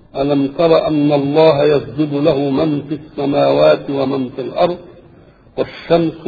ألم تر أن الله يسجد له من في السماوات ومن في الأرض والشمس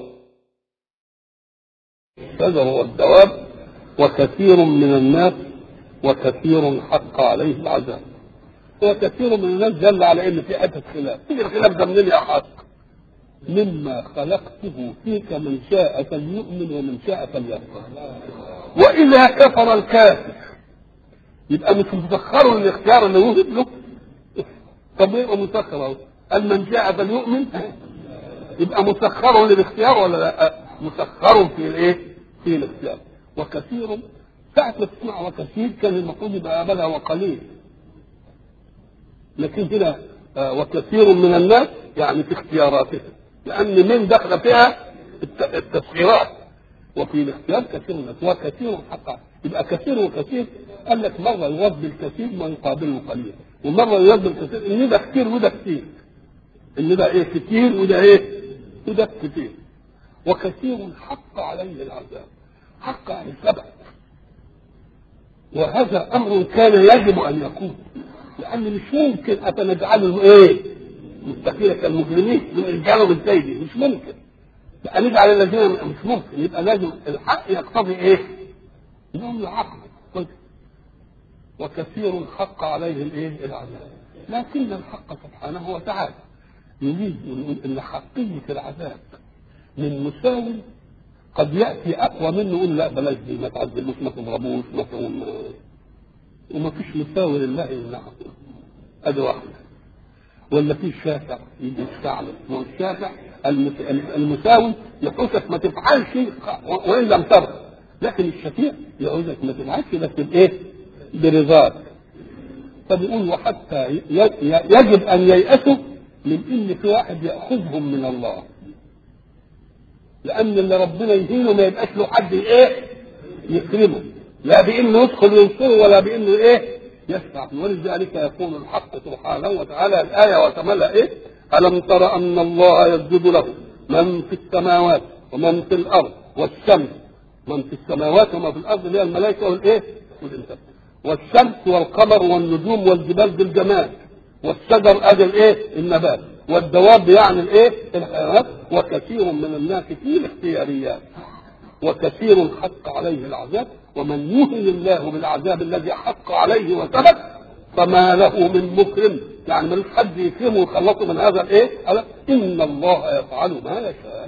والشجر والدواب وكثير من الناس وكثير حق عليه العذاب وكثير من الناس دل على ان في حته خلاف تيجي الخلاف ده منين يا حق مما خلقته فيك من شاء فليؤمن ومن شاء فليكفر واذا كفر الكافر يبقى مش مسخر الاختيار اللي وجد له طب يبقى مسخر اهو قال من شاء فليؤمن يبقى مسخر للاختيار ولا لا مسخر في الايه في الاختيار وكثير ساعة ما تسمع وكثير كان المفروض يبقى أبدا وقليل لكن هنا آه، وكثير من الناس يعني في اختياراتهم لأن من دخل فيها الت- التسخيرات وفي الاختيار كثير من الناس وكثير حقا يبقى كثير وكثير قال لك مرة يرد بالكثير ويقابله قليل ومرة يرد بالكثير إن ده كثير وده كثير إن ده إيه كثير وده إيه وده كثير وكثير حق عليه العذاب حق على السبع وهذا امر كان يجب ان يكون لان مش ممكن اتنجعله ايه مستحيل كالمجرمين من رجالهم ازاي دي مش ممكن بقى نجعل الذين مش ممكن يبقى لازم الحق يقتضي ايه؟ انهم يعاقبوا طيب. وكثير حق عليه الايه؟ العذاب لكن الحق سبحانه وتعالى يريد ان حقيه العذاب من مساو قد ياتي اقوى منه يقول لا بلاش دي ما تعذبوش ما تضربوش ما تقوم وما فيش مساوي لله الا الله ادي واحده ولا في شافع يجي يستعمل ما هو الشافع المس- المساوي يحوسك ما تفعلش وان لم ترضى لكن الشفيع يعوزك ما تفعلش لكن ايه برضاك فبيقول وحتى ي- ي- يجب ان ييأسوا من ان في واحد ياخذهم من الله لان اللي ربنا يهينه ما يبقاش له حد ايه يكرمه لا بانه يدخل ينصره ولا بانه ايه يشفع ولذلك يقول الحق سبحانه وتعالى الايه وتملى ايه الم تر ان الله يسجد له من في السماوات ومن في الارض والشمس من في السماوات وما في الارض اللي هي الملائكه والايه والانسان والشمس والقمر والنجوم والجبال بالجمال والشجر ادي الايه النبات والدواب يعني الايه الحيوانات وكثير من الناس في الاختياريات وكثير حق عليه العذاب ومن يهن الله بالعذاب الذي حق عليه وثبت فما له من مكرم يعني ملوش حد يكرمه ويخلصه من هذا الايه قال ان الله يفعل ما يشاء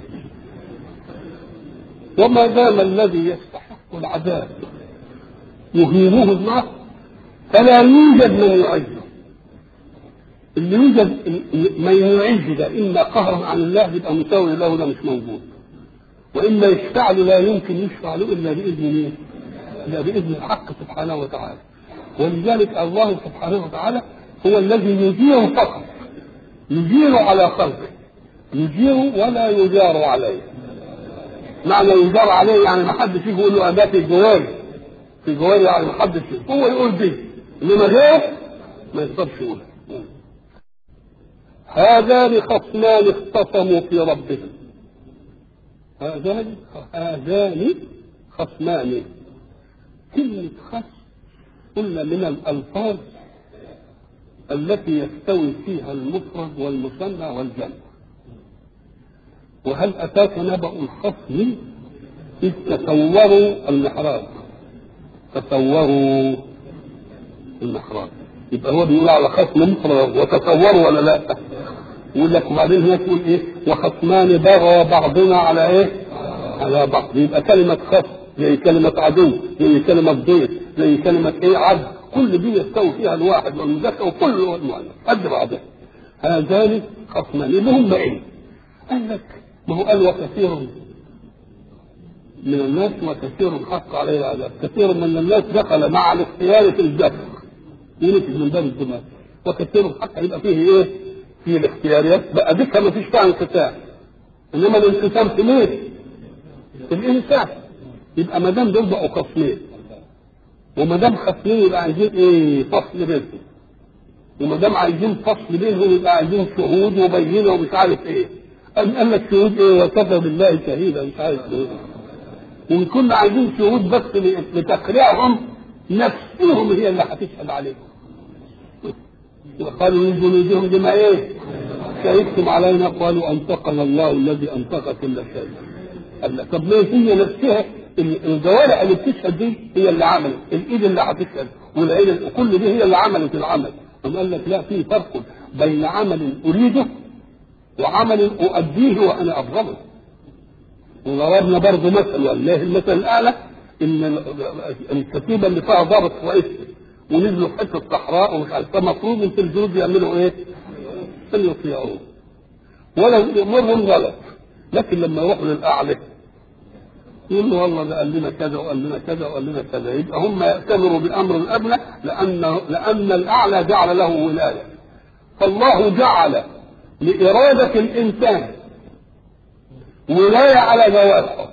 وما دام الذي يستحق العذاب يهينه الله فلا يوجد من يعزه اللي يوجد من يعز ده اما قهرا عن الله يبقى مساوي له ده مش موجود واما يشفع له لا يمكن يشفع له الا باذن مين؟ الا باذن الحق سبحانه وتعالى ولذلك الله سبحانه وتعالى هو الذي يجير فقط يجير على خلقه يجير ولا يجار عليه معنى يجار عليه يعني ما حدش يجي يقول له انا في جواري في جواري يعني ما حدش هو يقول دي انما غيره ما يقدرش يقولها هذان خصمان اختصموا في ربهم هذان هذان خصمان كلمة خصم قلنا من الألفاظ التي يستوي فيها المفرد والمثنى والجمع وهل أتاك نبأ الخصم إذ تصوروا المحراب تصوروا المحراب يبقى هو بيقول على خصم مفرد وتصوروا ولا لا يقول لك وبعدين هي تقول ايه وخصمان بغى بعضنا على ايه على بعض يبقى كلمة خصم زي كلمة عدو زي كلمة ضيف زي كلمة ايه عبد كل دي يستوي فيها الواحد والمذكر وكل المؤنث قد بعضها هذان خصمان اللي هم ايه؟ قال لك ما هو قال وكثير من الناس وكثير حق عليه العذاب كثير من الناس دخل مع الاختيار في الجبر ينتج من باب الدماغ وكثير حق يبقى فيه ايه؟ في الاختياريات بقى ديكها ما فيش فيها انقسام انما الانقسام في مين؟ في الانسان يبقى ما دام دول بقوا خصمين وما دام خصمين يبقى عايزين ايه؟ فصل بينهم وما دام عايزين فصل بينهم يبقى عايزين شهود وبينه ومش عارف ايه قال قال لك شهود ايه وكفى بالله شهيدا مش عارف ايه وان كنا عايزين شهود بس لتقريعهم نفسهم هي اللي هتشهد عليهم وقالوا لجنودهم لما ايه؟ شهدتم علينا قالوا انطقنا الله الذي انطق كل شيء. قال لك طب ليه هي نفسها الجوارح اللي بتشهد دي هي اللي عملت، الايد اللي هتشهد والعين كل دي هي اللي عملت العمل. ثم قال لك لا في فرق بين عمل اريده وعمل اؤديه وانا ابغضه. وضربنا برضه مثل والله المثل الاعلى ان الكتيبه اللي فيها ضابط رئيسي ونزلوا في حته صحراء ومش عارف فالمفروض ان الجنود يعملوا ايه؟ ان يطيعوه ولا يامرهم غلط لكن لما يروحوا للاعلى يقول له والله ده قال لنا كذا وقال لنا كذا وقال لنا كذا يبقى هم يأتمروا بامر الادنى لان لان الاعلى جعل له ولايه فالله جعل لاراده الانسان ولايه على جوارحه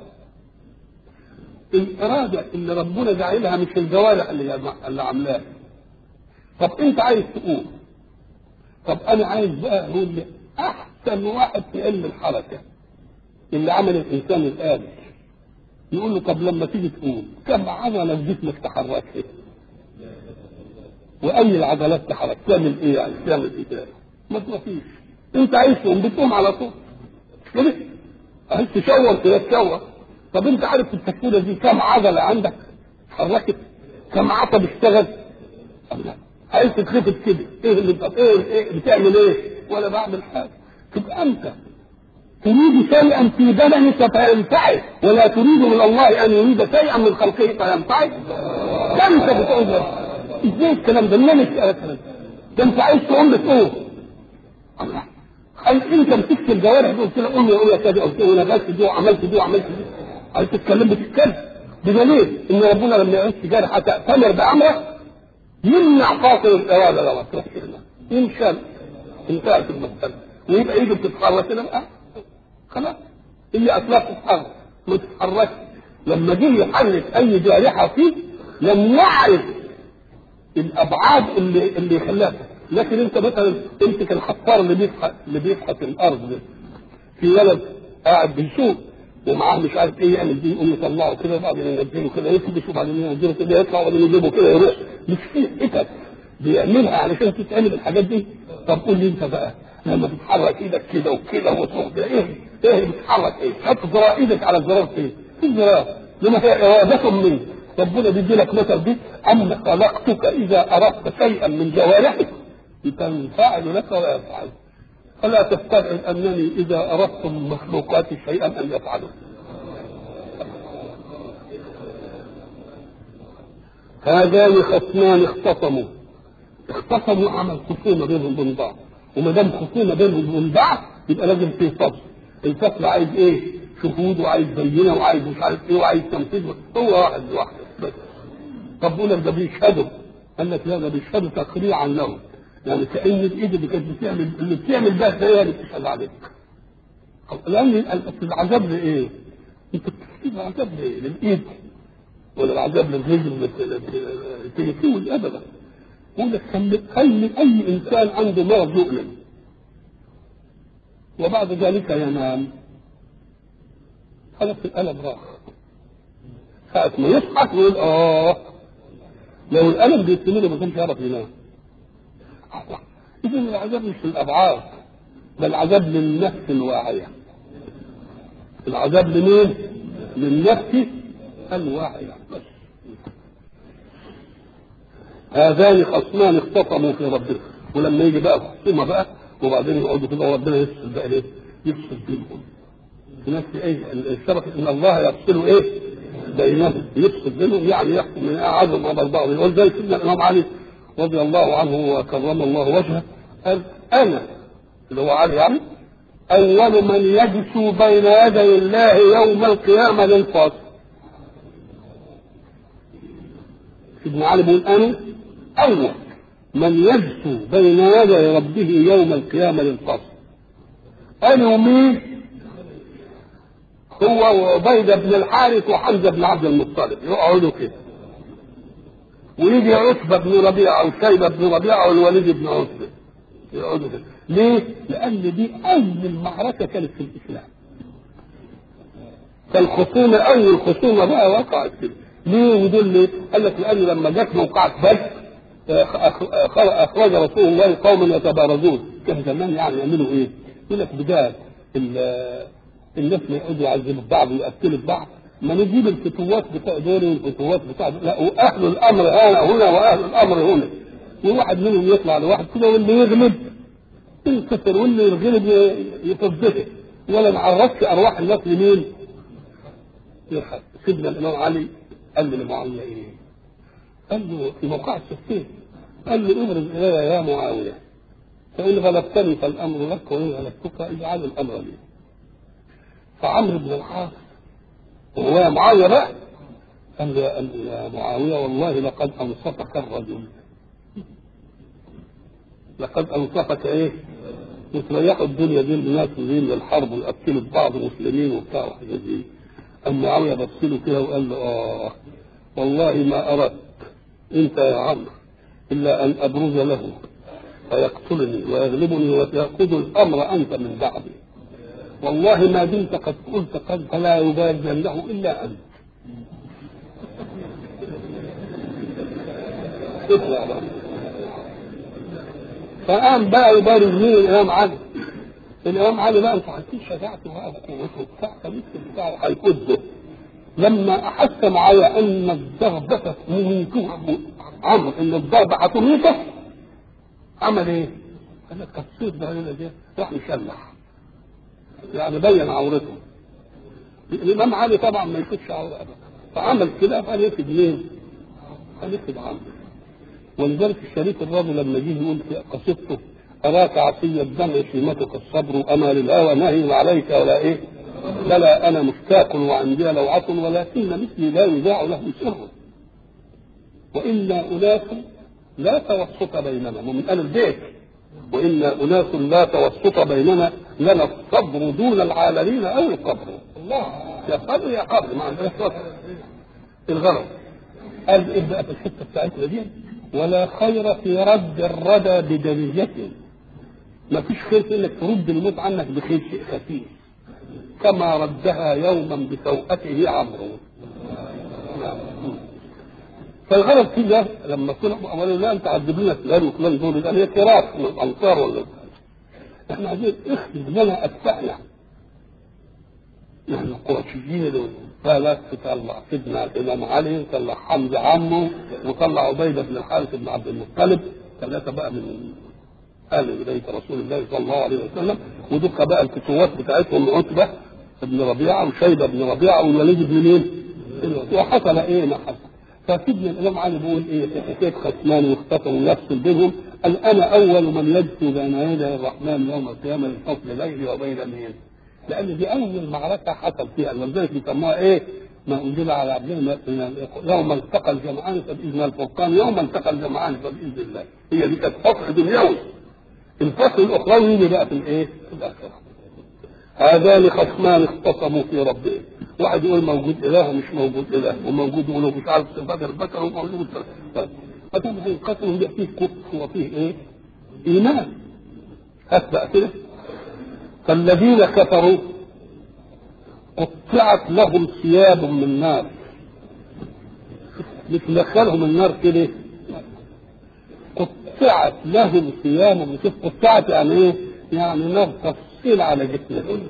الاراده اللي ربنا جعلها مش الجوارح اللي اللي عاملاها طب انت عايز تقول طب انا عايز بقى اقول لي احسن واحد في علم الحركه اللي عمل الانسان الالي يقول له طب لما تيجي تقوم كم عضله في جسمك تحركت واي العضلات تحرك تعمل ايه يعني تعمل ايه تاني ما فيش انت عايز تقوم بتقوم على طول كده عايز تشور كده تشور طب انت عارف في التكتيره دي كم عضله عندك اتحركت كم عصب اشتغل الله عايز تتخفت كده ايه اللي بتقف ايه, ايه بتعمل ايه ولا بعمل حاجه تبقى انت تريد شيئا في بدنك فينفعل ولا تريد من الله ان يريد شيئا من خلقه فينفعل ده انت بتقول ازاي الكلام ده منين الكلام ده ده انت عايز تقوم بتقوم الله هل انت مسكت الجوارح دي قلت لها قوم يا قوم يا كذا قلت له انا دي وعملت دي وعملت دي عايز تتكلم بتتكلم بدليل ان ربنا لما يعيش جارحه تأتمر بامره يمنع فاصل الاراده لو تروح ينشل انتهت المساله ويبقى ايده بتتحرك كده بقى خلاص هي اصلا بتتحرك ما تتحركش لما جه يحرك اي جارحه فيه لم يعرف الابعاد اللي اللي يخليها لكن انت مثلا امسك الحفار اللي بيفحت اللي بيفحت الارض ده في ولد قاعد بيشوف ومعاه مش عارف ايه يعمل دي يقوم يطلعه كده وبعدين ينزله كده يكبش وبعدين ينزله كده يطلع وبعدين يجيبه كده يروح مش في حتت بيعملها علشان تتعمل الحاجات دي طب قول لي انت بقى لما تتحرك ايدك كده وكده وتروح كده ايه ايه بتتحرك ايه حط زرار ايدك على الزرار فين في الزرار لما هي ارادة مني ربنا بيدي لك مثل دي اما خلقتك اذا اردت شيئا من جوارحك تنفعل لك ويفعل فلا تستبعد انني اذا اردت من مخلوقاتي شيئا ان يفعلوا هذان خصمان اختصموا اختصموا عمل خصومه بينهم وبين بعض وما دام خصومه بينهم وبين بعض يبقى لازم في فصل الفصل عايز ايه؟ شهود وعايز بينه وعايز مش عارف ايه وعايز تنفيذ هو واحد لوحده بس طب بقول لك ده بيشهدوا قال لك لا ده بيشهدوا تقريعا لهم يعني كأن الإيد اللي كانت بتعمل اللي بتعمل بها هي اللي بتشهد عليك. لأن العذاب لإيه؟ أنت بتكتب العذاب لإيه؟ للإيد ولا العذاب للرجل التليفون أبدا. يقول لك خلي أي إنسان عنده مرض يؤلم وبعد ذلك ينام خلاص الألم راح ساعة ما يضحك ويقول آه لو الألم بيستمر ما كانش يعرف ينام إذا العذاب مش للأبعاد بل العذاب للنفس الواعية العذاب لمين؟ للنفس الواعية بس هذان خصمان اختصموا في ربهم ولما يجي بقى خصومة بقى وبعدين يقعدوا كده وربنا يفصل بقى ايه؟ يفصل بينهم في نفس ايه؟ السبب ان الله يفصل ايه؟ بينهم يفصل بينهم يعني يحكم من اعظم على بعض ولذلك سيدنا الامام علي رضي الله عنه وكرم الله وجهه قال انا اللي هو علي يعني اول من يجسو بين يدي الله يوم القيامه للفاصل ابن علي بيقول انا اول من يجسو بين يدي ربه يوم القيامه للفاصل انا ومين هو وعبيده بن الحارث وحمزه بن عبد المطلب يقعدوا كده ويجي عتبة بن ربيعة وشيبة بن ربيعة والوليد بن عتبة يقعدوا كده ليه؟ لأن دي أول معركة كانت في الإسلام فالخصومة أول خصومة بقى وقعت كده ليه ودول ليه؟ قال لك لأن لما جت موقعة بدر اخرج رسول الله قوما يتبارزون كان زمان يعني يعملوا ايه؟ يقول لك بدال الناس ما يقعدوا يعذبوا بعض ويقتلوا بعض ما نجيب الفتوات بتاع دول والفتوات بتاع دول لا واهل الامر هنا هنا واهل الامر هنا وواحد منهم يطلع لواحد كده واللي يغلب ينكسر واللي يغلب يفضحه ولا نعرفش ارواح الناس لمين؟ سيدنا الامام علي قال لمعاويه ايه؟ قال له في موقع السفين قال له ابرز الي يا معاويه فان غلبتني فالامر لك وان غلبتك اجعل الامر لي فعمرو بن العاص وهو يا معاويه بقى قال له يا معاويه والله لقد انصفك الرجل لقد انصفك ايه؟ وتريحوا الدنيا دي الناس زين للحرب ويقتلوا بعض مسلمين وبتاع وحاجات دي أم معاوية بص له كده وقال له آه والله ما أردت أنت يا عمرو إلا أن أبرز له فيقتلني ويغلبني وتأخذ الأمر أنت من بعدي والله ما دمت قد قلت قد فلا يبادل له إلا أنت فقام بقى يبارز مين الإمام علي الإمام علي بقى انتوا عارفين شجاعته بقى وقوته بتاع فمسك بتاعه هيكده لما أحس معايا أن الضربة مميته عمرو أن الضربة هتميته عمل إيه؟ قال لك كبسوت ده هنا دي راح يشلح يعني بين عورته الإمام علي طبعا ما يشوفش عورة أبدا فعمل كده فقال يكتب مين؟ قال يكتب عمرو ولذلك الشريف الرجل لما جه يقول في قصيدته أراك عصي الدمع شيمتك الصبر أما للهوى نهي عليك ولا إيه؟ لا لا أنا مشتاق وعندي لوعة ولكن مثلي لا يذاع له سر وإنا أناس لا توسط بيننا ومن أهل البيت وإنا أناس لا توسط بيننا لنا الصبر دون العالمين أو القبر الله يا قبر يا قبر ما عندناش الغرض قال إيه بقى في الحتة بتاعتنا دي ولا خير في رد الردى بدرجة ما فيش خير في انك ترد الموت عنك بخير شيء خفيف كما ردها يوما بسوءته عمرو فالغرض في ده لما كنا قالوا لا انت عذب لنا فلان وفلان دول قال هي كراس من الانصار ولا احنا عايزين اخرج لنا اتباعنا نحن القرشيين دول فلا تطلع سيدنا الامام علي طلع حمزه عمه وطلع عبيده بن الحارث بن عبد المطلب ثلاثه بقى من اهل بيت رسول الله صلى الله عليه وسلم ودك بقى الفتوات بتاعتهم عتبه بن ربيعه وشيبه بن ربيعه والوليد بن مين؟ وحصل ايه ما حصل فسيدنا الامام علي بيقول ايه في حكايه خصمان واختفوا ونفصل بينهم قال انا اول من يجثو بين يدي الرحمن يوم القيامه لفصل بيني وبين مين؟ لان دي اول معركه حصل فيها ولذلك بيسموها ايه؟ ما انزل على عبدنا يوم التقى الجمعان فباذن الفرقان يوم التقى الجمعان فباذن الله هي دي كانت فصل دنيوي الفصل الاخروي يجي بقى في الايه؟ في الاخره هذان خصمان اختصموا في ربهم واحد يقول موجود اله ومش موجود اله وموجود يقول مش عارف صفات البشر وموجود فكان هينقسم بقى فيه كفر وفيه ايه؟ ايمان هات بقى كده فالذين كفروا قطعت لهم ثياب من نار مش دخلهم النار كده قطعت لهم ثياب من شوف قطعت يعني ايه؟ يعني نار تفصيل على جسمهم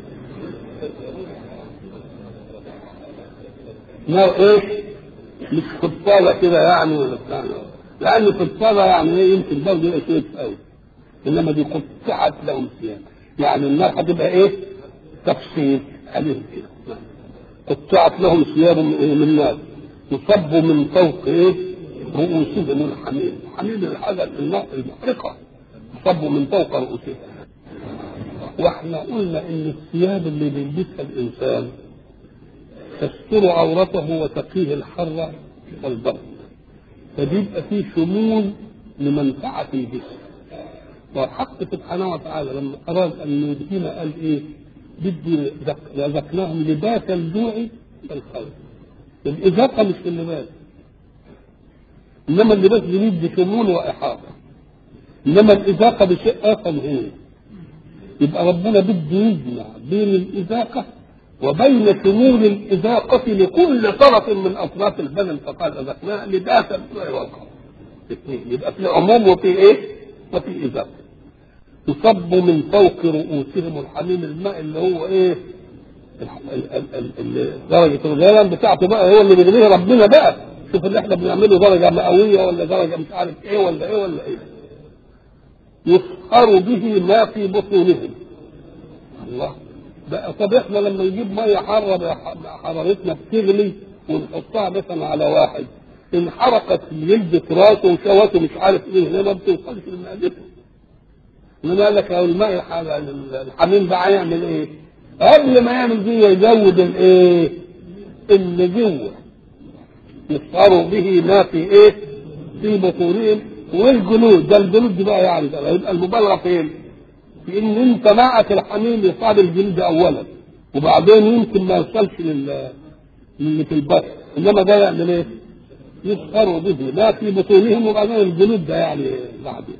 نار ايه؟ مش فضفاضة كده يعني ولا بتاع لأن فضفاضة يعني ايه يمكن برضه يبقى شوية قوي إنما دي قطعت لهم ثياب يعني النار هتبقى ايه؟ تفصيل عليهم كده قطعت لهم ثياب من نار يصب من فوق ايه؟ رؤوسهم الحميم، حميم الحاجة النار المحرقة يصب من فوق رؤوسهم واحنا قلنا ان الثياب اللي بيلبسها الانسان تستر عورته وتقيه الحر والبرد فبيبقى فيه شمول لمنفعة الجسم والحق سبحانه وتعالى لما أراد أن يدينا قال إيه؟ بدي رزقناهم لباس الجوع والخوف الإذاقة مش في اللباس إنما اللباس بيدي شمول وإحاطة إنما الإذاقة بشيء آخر هنا يبقى ربنا بده يجمع بين الإذاقة وبين شمول الإذاقة لكل طرف من أطراف البدن فقال أذقناها لباس الجوع والخوف اثنين يبقى في عموم وفي ايه؟ وفي اضافه يصب من فوق رؤوسهم الحميم الماء اللي هو ايه؟ ال- ال- ال- ال- درجة الغليان بتاعته بقى هو اللي بيغليه ربنا بقى شوف اللي احنا بنعمله درجة مئوية ولا درجة مش عارف ايه ولا ايه ولا ايه يسخر به ما في بطونهم الله بقى طب احنا لما نجيب ميه حاره بح- حرارتنا بتغلي ونحطها مثلا على واحد ان حرقت جلدة راسه وشواته مش عارف ايه هنا ما بتوصلش لمعدته انما قال لك لو الماء الح- الحميم ده هيعمل ايه؟ قبل ما يعمل دي يزود الايه؟ اللي جوه يسخر به ما في ايه؟ في بطونهم والجلود ده الجلود دي بقى يعني ده يبقى المبالغه فين؟ في ان انت معك الحميم يصاب الجلد اولا وبعدين يمكن ما يوصلش لل للي في البطن انما ده يعمل ايه؟ يسخر به ما في بطونهم وبعدين الجلود ده يعني بعدين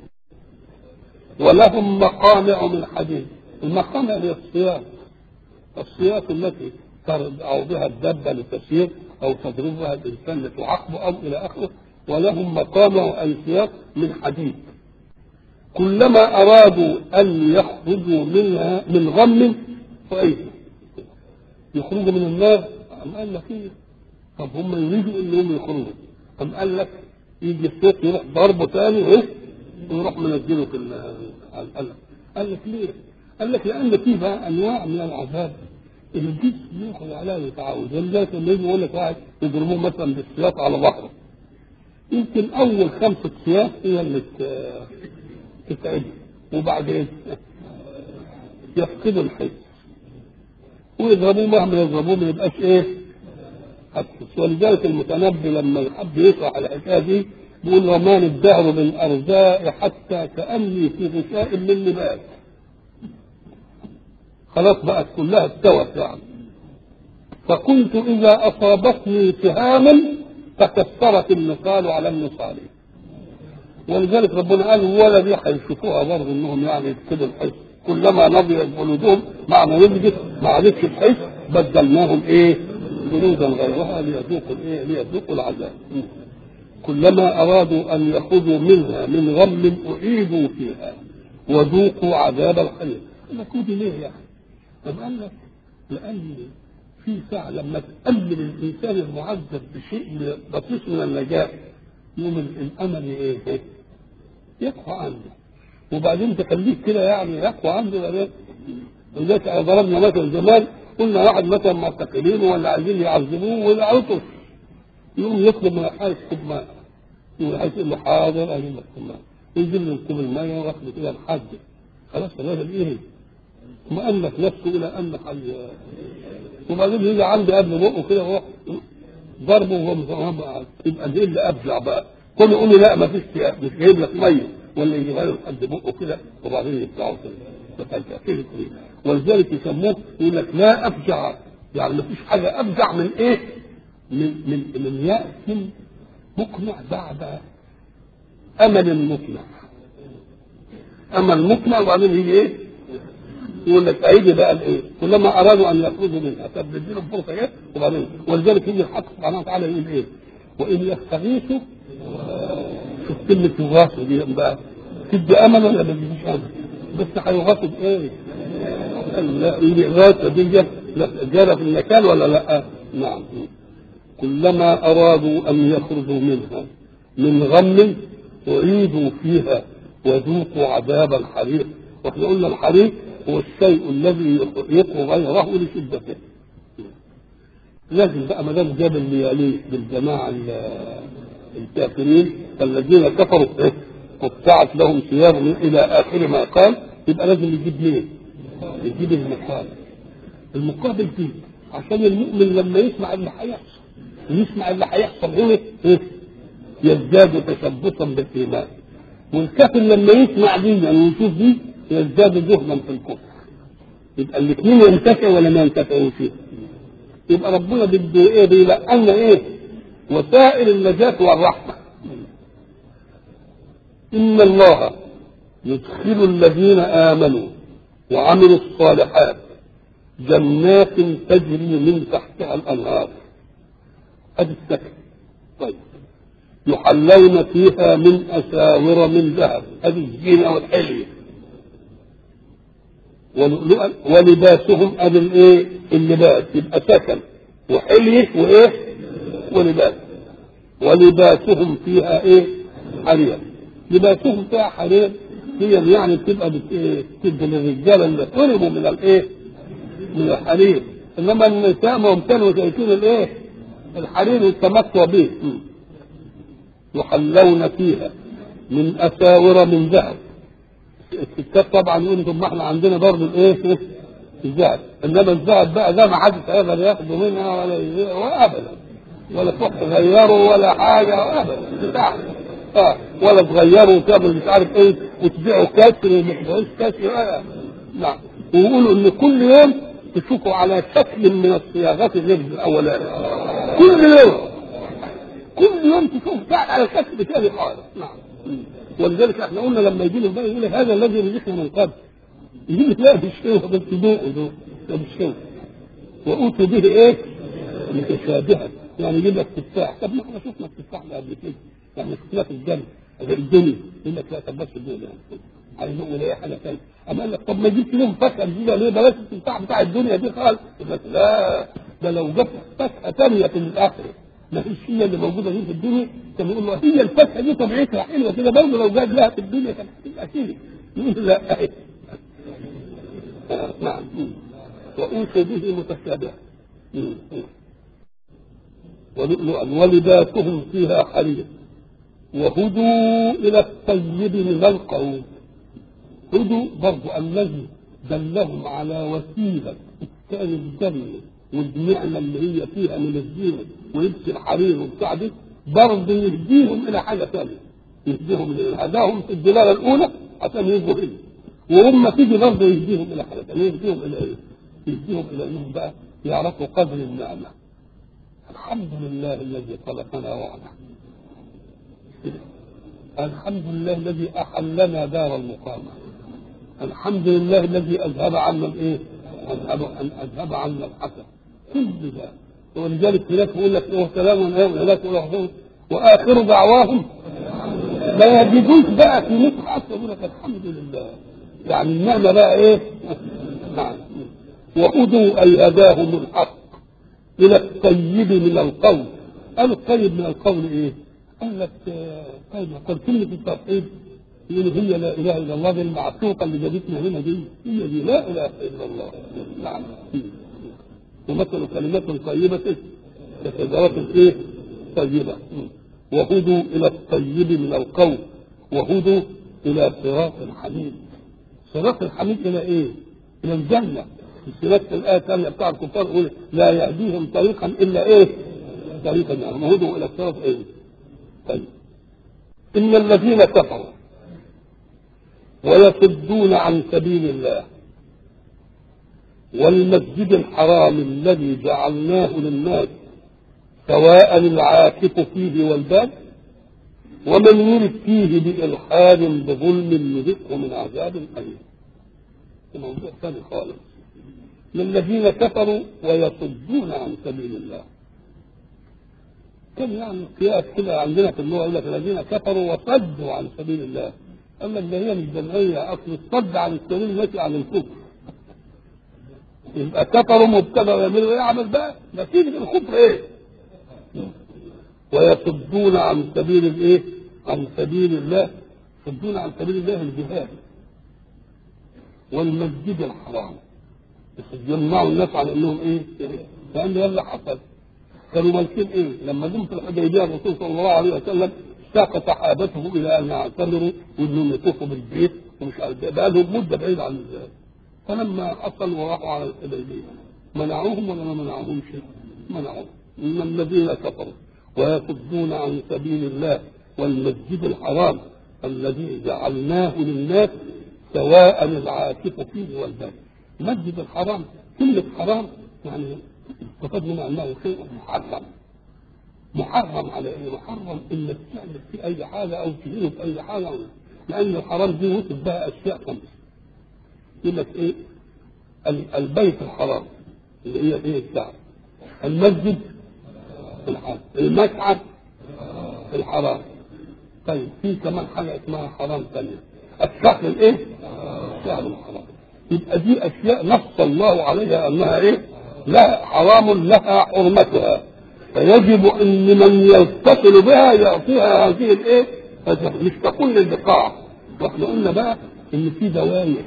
ولهم مقامع من حديد المقامع هي السياق السياق التي ترضع بها الدابة لتسير أو تضربها الإنسان لتعاقبه أو إلى آخره ولهم مقامع السياق من حديد كلما أرادوا أن يخرجوا منها من غم فأيه يخرجوا من النار أم قال لك إيه طب هم يريدوا إنهم يخرجوا أم قال لك يجي الصوت يروح ضربه تاني إيه ويروح منزله في ال- على القلم قال لك ليه؟ قال لك لأن في بقى أنواع من العذاب الجسم ياخذ عليها ويتعود ولذلك لما يجي يقول لك واحد يضربوه مثلا بالسياط على ظهره يمكن أول خمسة سياط هي اللي ت- تتعبه وبعدين يفقدوا الحس ويضربوه مهما يضربوه ما يبقاش ايه حسس ولذلك المتنبي لما يحب يشرح الحكايه دي بيقول رمان الدهر بالارزاء حتى كاني في غشاء من نبات خلاص بقت كلها استوت يعني فكنت اذا اصابتني سهام تكسرت النصال على النصال ولذلك ربنا قال ولا دي هيشوفوها برضه انهم يعني يفقدوا الحس كلما نضجت جلودهم معنى نضجت ما عادتش الحس بدلناهم ايه؟ جلودا غيرها ليذوقوا الايه؟ ليذوقوا العذاب. كلما ارادوا ان يخرجوا منها من غم اعيدوا فيها وذوقوا عذاب الحريق. قال لك ودي ليه يعني؟ طب قال لك لان في ساعه لما تقلل الانسان المعذب بشيء بسيط من النجاه يوم الامل ايه؟ يقوى عنده وبعدين تخليك كده يعني يقوى عنده ولا ولذلك ضربنا مثل زمان قلنا واحد مثلا معتقلين ولا عايزين يعذبوه ولا عطش يقوم يطلب من الحارس خد ماء يقول الحارس يقول له حاضر اجيب لك خد ماء يجيب له كوب الماء وياخده كده لحد خلاص الراجل ايه مؤلف نفسه الى ان حي وبعدين يجي عنده قبل بقه كده وهو ضربه وهو مغمض يبقى دي اللي ابدع بقى كل يقول له لا ما فيش مش جايب لك ميه ولا يجيبها له لحد بقه كده وبعدين يبدعه كده ولذلك يسموه يقول لك لا افجع يعني ما فيش حاجه افجع من ايه؟ من من من يأس مقنع بعد امل مقنع امل مقنع وبعدين يجي ايه؟ يقول لك هيجي بقى الايه؟ كلما ارادوا ان يخرجوا منها طب نديلهم فرصه جت وبعدين ولذلك يجي الحق سبحانه وتعالى يقول ايه؟ وان يستغيثوا شوف كلمه يغاثوا دي بقى تدي امل ولا ما تديش امل؟ بس هيغاثوا بايه؟ لا الإغاثة دي جالة في المكان ولا لا؟ نعم كلما أرادوا أن يخرجوا منها من غم أعيدوا فيها وذوقوا عذاب الحريق واحنا قلنا الحريق هو الشيء الذي يقوى غيره لشدته لازم بقى ما دام جاب اللي يليه بالجماعة الكافرين الذين كفروا إيه؟ قطعت لهم ثياب إلى آخر ما قال يبقى لازم يجيب مين؟ يجيب المقابل المقابل فيه عشان المؤمن لما يسمع اللي هيحصل ويسمع اللي هيحصل هنا إيه؟ يزداد تشبثا بالايمان والكافر لما يسمع دي يعني ويشوف دي يزداد جهلا في الكفر يبقى الاثنين ينتفعوا ولا ما ينتفعوا فيه يبقى ربنا بده ايه بيلقنا ايه وسائل النجاة والرحمة إن الله يدخل الذين آمنوا وعملوا الصالحات جنات تجري من تحتها الانهار ادي السكن طيب يحلون فيها من أساور من ذهب هذه الزينة والحلية ولؤلؤا ولباسهم ادي الايه؟ اللباس يبقى سكن وحليه وايه؟ ولباس ولباسهم فيها ايه؟ حرير لباسهم فيها حرير هي يعني بتبقى بت- إيه؟ بتدي للرجاله اللي طلبوا من الايه؟ من الحرير انما النساء ما هم كانوا شايفين الايه؟ الحرير والتمتع به م. يحلون فيها من اساور من ذهب الستات طبعا يقولوا طب ما احنا عندنا برضه الايه؟ الذهب انما الذهب بقى ده ما حدش هيقدر ياخده منها ولا ي- ولا ابدا ولا تروح تغيره ولا حاجه ابدا بتاع اه ولا تغيره وتعمل مش عارف ايه وتبيعه كسر وما تبيعوش كسر آه. نعم ويقولوا ان كل يوم تشوفوا على شكل من الصياغات اللبس الاولاني كل يوم كل يوم تشوف بعد على شكل تاني خالص نعم ولذلك احنا قلنا لما يجي له بقى يقول لك هذا الذي رزقنا من قبل يجي لك لا مش هو بس ذوقه ذوق ده مش هو وأوتوا به ايه؟ متشابها يعني يجيب لك تفاح طب ما احنا شفنا التفاح ده قبل كده يعني شفناه في الجنة غير الدنيا يقول لك لا طب بس الدنيا يعني عايز يقول ايه حاجه ثانيه اما قال لك طب ما جبت لهم فاكهه جديده ليه بلاش التفاح بتاع الدنيا دي خالص يقول لك لا ده لو جبت فاكهه ثانيه في الاخره ما فيش هي اللي موجوده دي في الدنيا كان يقول له هي الفاكهه دي طبيعتها حلوه كده برضه لو جاب لها في الدنيا كانت هتبقى كده يقول لا آه، نعم وأوتوا به متشابها ولؤلؤا ولباسهم فيها حرير وهدوا إلى الطيب من القول هدوا برضو الذي دلهم على وسيلة إسكان الجنة والنعمة اللي هي فيها من الزينة ولبس الحرير وبتاع دي برضه يهديهم إلى حاجة ثانية يهديهم إلى هداهم في الدلالة الأولى عشان يجوا هنا وهم تيجي برضه يهديهم إلى حاجة ثانية يهديهم إلى إيه؟ يهديهم إلى إنهم بقى يعرفوا قدر النعمة الحمد لله الذي خلقنا وعنا الحمد لله الذي أحلنا دار المقامة الحمد لله الذي أذهب عنا الإيه؟ أذهب أن أذهب عنا الحسن كل ده ولذلك هناك يقول لك هو سلام عليهم هناك يقول وآخر دعواهم ما يجدوش بقى في مثل حتى يقول لك الحمد لله يعني النعمة بقى إيه؟ نعم وهدوا أي هداهم الحق إلى الطيب من القول قال الطيب من القول إيه؟ قال لك آه، طيب قال كلمة التوحيد يقول هي لا إله إلا الله دي المعشوقة اللي جابتنا هنا دي هي دي لا إله إلا الله نعم ومثل كلمات طيبة كشجرة إيه؟ طيبة وهدوا إلى الطيب من القول وهدوا إلى صراط الحميد صراط الحميد إلى إيه؟ إلى الجنة في نفس الآية الثانية بتاع الكفار يقول لا يهديهم طريقا إلا إيه؟ طريقا يعني وهدوا إلى الصراط إيه؟ طيب إن الذين كفروا ويصدون عن سبيل الله والمسجد الحرام الذي جعلناه للناس سواء العاكف فيه والباد ومن يرد فيه بإلحاد بظلم نذقه من عذاب أليم ده موضوع ثاني خالص للذين كفروا ويصدون عن سبيل الله كان يعني قياس كده عندنا في اللغه يقول لك الذين كفروا وصدوا عن سبيل الله اما اللي هي مش جمعيه اصل الصد عن السبيل ماشي عن الكفر يبقى كفروا مبتدا ويعملوا ايه يعمل بقى نتيجه الكفر ايه ويصدون عن سبيل الايه عن سبيل الله يصدون عن سبيل الله الجهاد والمسجد الحرام يجمعوا الناس على انهم ايه لان ده اللي حصل كانوا مالكين ايه لما جم في الحديبيه الرسول صلى الله عليه وسلم ساق صحابته الى ان يعتمروا وانهم يطوفوا بالبيت ومش عارف إيه. بقى لهم مده بعيده عن الزاد فلما حصل وراحوا على الحديبيه منعوهم ولا ما منعوهمش؟ منعوهم ان الذين كفروا ويصدون عن سبيل الله والمسجد الحرام الذي جعلناه للناس سواء العاكف فيه والباد المسجد الحرام كلمة حرام يعني استفاد منها انه شيء محرم محرم على ايه؟ محرم انك تعمل في اي حاجه او تهينه في اي حاجه لان الحرام دي وصف بها اشياء خمس يقول لك ايه؟ ال- البيت الحرام اللي هي ايه الكعبه المسجد الحرام المشعر في الحرام طيب في كمان حاجه اسمها حرام ثانيه الشهر الايه؟ الشهر الحرام يبقى دي اشياء نص الله عليها انها ايه؟ لا حرام لها حرمتها فيجب ان من يتصل بها يعطيها هذه الايه؟ مش تكون للبقاع واحنا قلنا بقى ان في دواير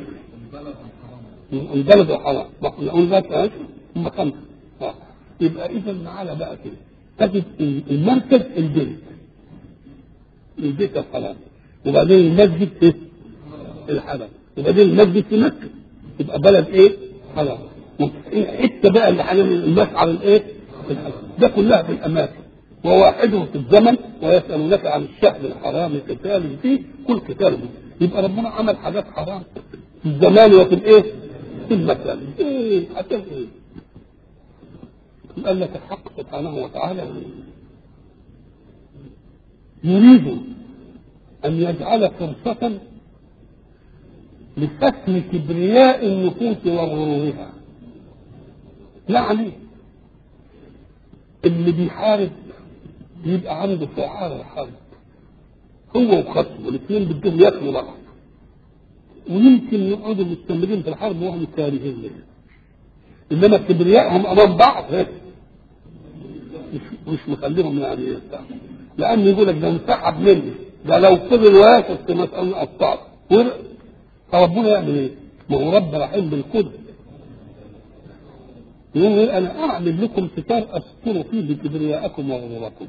البلد الحرام واحنا قلنا بقى هم خمسه آه. يبقى اذا معانا بقى كده تجد المركز البيت البيت الحرام وبعدين المسجد في الحرم وبعدين المسجد في مكه يبقى بلد ايه؟ حرام حته بقى اللي حرام المشعر الايه؟ الحرام ده كلها في الاماكن وواحده في الزمن ويسألونك عن الشهر الحرام قتال فيه كل قتال فيه يبقى ربنا عمل حاجات حرام في الزمان وفي الايه؟ في المكان ايه عشان ايه؟ قال لك الحق سبحانه وتعالى يريد أن يجعل فرصة لفتن كبرياء النفوس وغرورها يعني اللي بيحارب يبقى عنده شعار الحرب هو وخصمه الاثنين بدهم ياكلوا بعض ويمكن يقعدوا مستمرين في الحرب وهم كارهين لها انما كبريائهم امام بعض مش مش مخليهم يعني يرتاحوا لان يقول لك ده انسحب مني ده لو فضل واقف في مسألة قطعت فربنا يعمل ايه؟ ما هو رب رحيم بالكل يقول انا اعمل لكم ستار استر فيه كبرياءكم وغروركم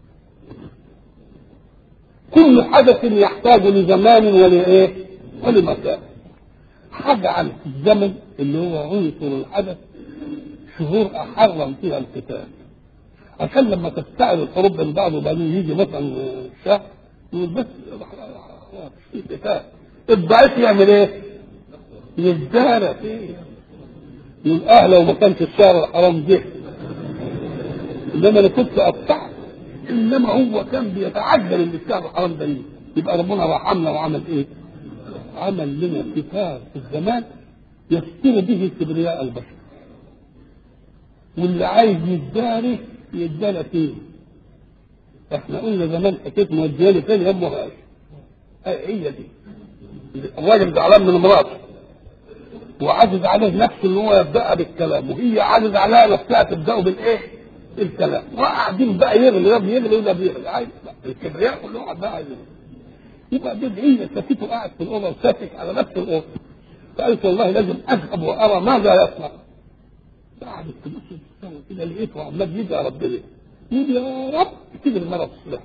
كل حدث يحتاج لزمان ولايه؟ ولمكان هجعل في الزمن اللي هو عنصر الحدث شهور احرم فيها القتال عشان لما تستعد الحروب بين بعض وبعدين يجي مثلا شهر يقول بس في قتال الضعيف يعمل ايه؟ يزداد فيه يقول اه لو ما كانش الشهر الحرام جه انما انا كنت قطعت انما هو كان بيتعجل ان الشهر الحرام ده يجي يبقى ربنا رحمنا وعمل ايه؟ عمل لنا كتاب في الزمان يستر به كبرياء البشر واللي عايز يتداري يتدارى فيه احنا قلنا زمان حكايه مودياني فين يا امهاش هي دي الراجل زعلان من مراته وعجز عليه نفسه ان هو يبدا بالكلام وهي عجز عليها نفسها تبدا بالايه؟ الكلام وقاعدين بقى يغلي ده بيغلي وده بيغلي عايز الكبرياء كلهم بقى عايزين يبقى بدعية سكته قاعد في الأوضة وساكت على نفس الأوضة فقلت والله لازم أذهب وأرى ماذا يصنع قاعد في نص السنة كده لقيته عمال يدعي ربنا يقول يا رب كده المرض تصلح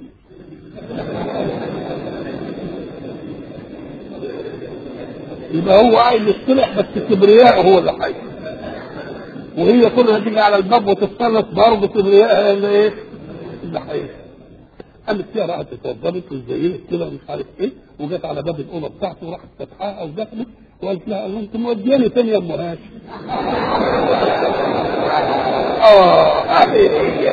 يبقى هو عايز يصطلح بس كبرياء هو اللي حي وهي كلها تيجي على الباب وتتصرف برضه كبرياء اللي ايه؟ اللي حي قامت فيها راحت اتوضبت وزينت كده ومش عارف ايه وجت على باب الاوضه بتاعته وراحت فتحها ودخلت وقالت لها الله انت مودياني تاني يا ام هاشم اه هذه هي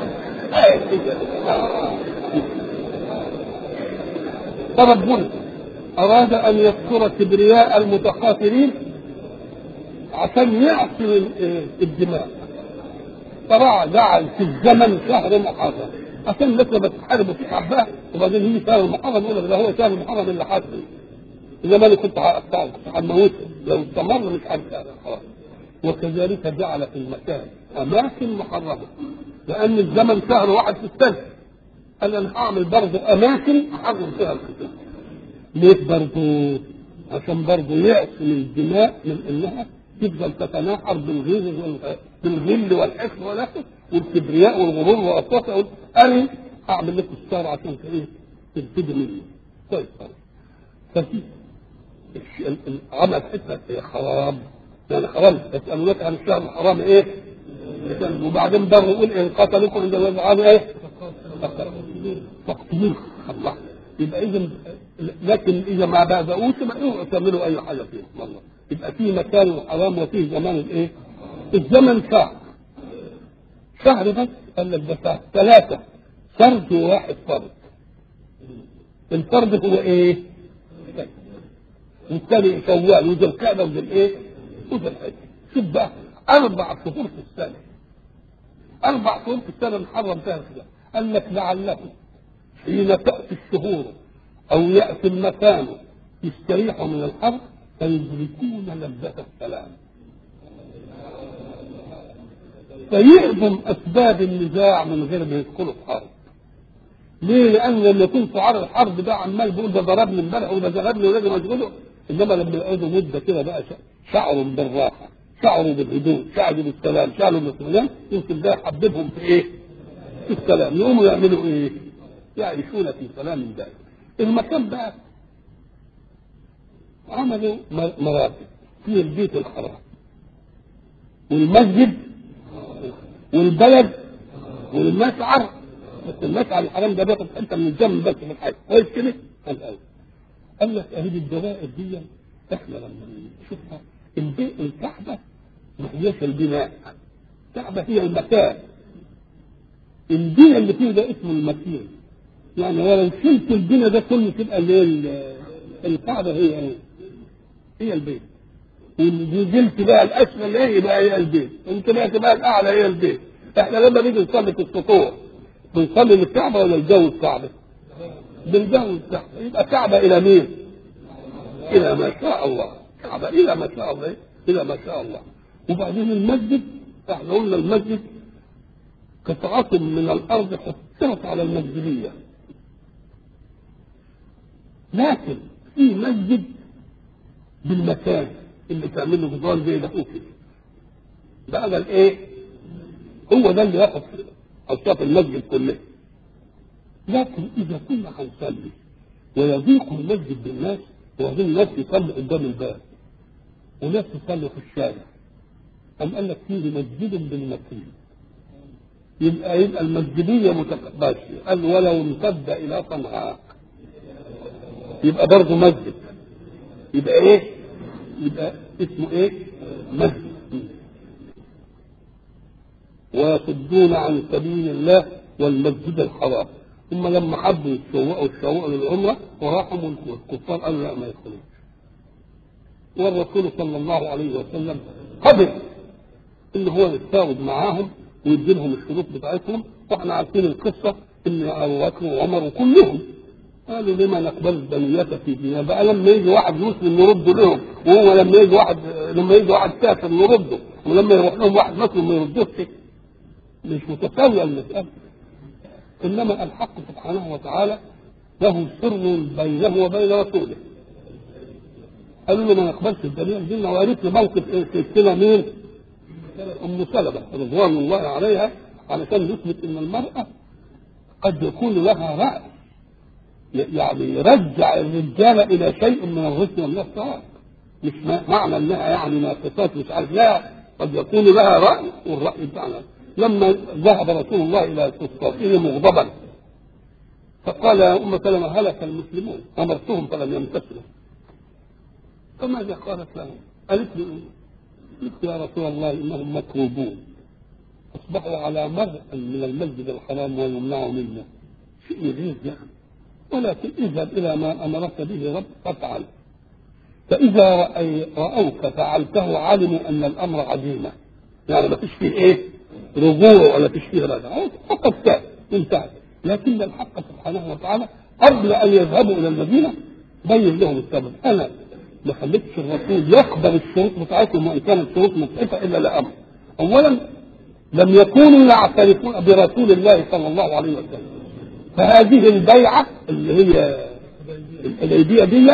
فربنا اراد ان يذكر كبرياء المتخاطرين عشان يعصم الدماء فراى جعل في الزمن شهر محرم عشان الناس لما تتحارب وتتعبها وبعدين يجي شهر المحرم يقول لك ده هو شهر المحرم اللي حاصل زمان كنت هقطعه كنت هموته لو استمر مش هرجع خلاص وكذلك جعل في المكان اماكن محرمه لان الزمن شهر واحد في السنه قال انا هعمل برضه اماكن احرم فيها القتال ليه برضه؟ عشان برضه يعصم الدماء من انها تفضل تتناحر بالغيظ بالغل والحقد والاخر والكبرياء والغرور والقسوه اقول انا اعمل لكم الشر عشان ايه؟ تبتدي مني. طيب خلاص. ففي عمل حته حرام يعني حرام يسالونك عن الشهر الحرام ايه؟ وبعدين برضه يقول ان قتلكم عند الله ايه؟ تقتلوه الله يبقى اذا لكن اذا ما بداوش ما تعملوا اي حاجه فيه والله يبقى في مكان الحرام وفيه زمان الايه؟ الزمن شهر شهر بس قال لك ده شهر ثلاثة فرد وواحد فرد الفرد هو ايه؟ والثاني شوال وذو القعدة وذو الايه؟ وذو الحج شوف بقى أربع شهور في السنة أربع شهور في السنة نحرم فيها الخلاف قال لك لعله حين تأتي الشهور أو يأتي المكان يستريحوا من الحرب فيدركون لذة السلام فيعظم أسباب النزاع من غير ما يدخلوا في حرب ليه؟ لأن لما يكون شعار الحرب ده عمال بيقول ده ضربني امبارح وده ضربني ولازم أشغله إنما لما يقعدوا مدة كده بقى شعروا بالراحة شعروا بالهدوء شعروا بالسلام شعروا بالسلام يمكن ده يحببهم في إيه؟ في السلام يقوموا يعملوا إيه؟ يعيشون في سلام دائم المكان بقى عملوا مراتب في البيت الحرام والمسجد والبلد والمشعر بس المشعر الحرام ده بياخد حته من الجنب بس في الحاجه كويس كده؟ قال قوي قال لك اهي الدوائر دي احنا لما نشوفها البيت الكعبه ما هياش البناء الكعبه هي المكان البناء اللي فيه ده اسمه المكين يعني ولو شلت البناء ده كله تبقى اللي هي الكعبه هي ايه؟ هي البيت ونزلت بقى الاسفل ايه يبقى هي البيت انت بقى بقى الاعلى هي البيت احنا لما نيجي نصلي في السطوع بنصلي للكعبه ولا الجو الكعبه؟ بالجو الكعبه يبقى كعبه الى مين؟ الى ما شاء الله كعبه الى ما شاء الله الى ما شاء الله وبعدين المسجد احنا قلنا المسجد قطعة من الأرض حطت على المسجدية لكن في مسجد بالمكان اللي تعمل له جدران زي ده كده بقى ده الايه؟ هو ده اللي ياخد اوصاف المسجد كلها لكن اذا كنا هنصلي ويضيق المسجد بالناس وبعدين الناس يصلي قدام الباب وناس يصلوا في الشارع أم قال لك فيه مسجد بالمسجد يبقى يبقى المسجدية متقبلة قال ولو امتد إلى صنعاء يبقى برضه مسجد يبقى إيه؟ يبقى اسمه إيه؟ مسجد ويصدون عن سبيل الله والمسجد الحرام ثم لما حبوا يتشوقوا يتشوقوا للعمرة وراحوا الكفار قالوا لا ما يدخلوش والرسول صلى الله عليه وسلم قبل ان هو يتفاوض معاهم ويدي لهم الشروط بتاعتهم واحنا عارفين القصه ان ابو بكر وعمر وكلهم قالوا لما نقبل بنية في ديننا بقى لما يجي واحد مسلم نرد لهم وهو لما يجي واحد لما يجي واحد كافر نرده ولما يروح لهم واحد مسلم ما يردوش مش متساويه المساله انما الحق سبحانه وتعالى له سر بينه وبين رسوله قالوا له ما نقبلش الدنيا دينا وقالت لي موقف سلسله مين؟ ام سلمه رضوان الله عليها علشان نثبت ان المراه قد يكون لها راي يعني يرجع الرجال الى شيء من الرشد والنصر مش معنى انها يعني ناقصات مش عارف لا قد يكون لها راي والراي بتاعنا لما ذهب رسول الله الى قسطنطين مغضبا فقال يا ام سلمه هلك المسلمون امرتهم فلم يمتثلوا فماذا قالت له؟ قالت له قلت يا رسول الله انهم مكروبون اصبحوا على مرء من المسجد الحرام ويمنعوا منه شيء يغيظ يعني ولكن اذهب الى ما امرك به رب فافعل فاذا رأي راوك فعلته علموا ان الامر عزيمه يعني ما فيش فيه ايه؟ رجوع ولا فيش فيه رجعه فقط كان انتهى لكن الحق سبحانه وتعالى قبل ان يذهبوا الى المدينه بين لهم السبب انا ما خليتش الرسول يقبل الشروط بتاعتهم وان كانت شروط مختلفه الا لامر. اولا لم يكونوا يعترفون برسول الله صلى الله عليه وسلم. فهذه البيعه اللي هي الحديبيه دي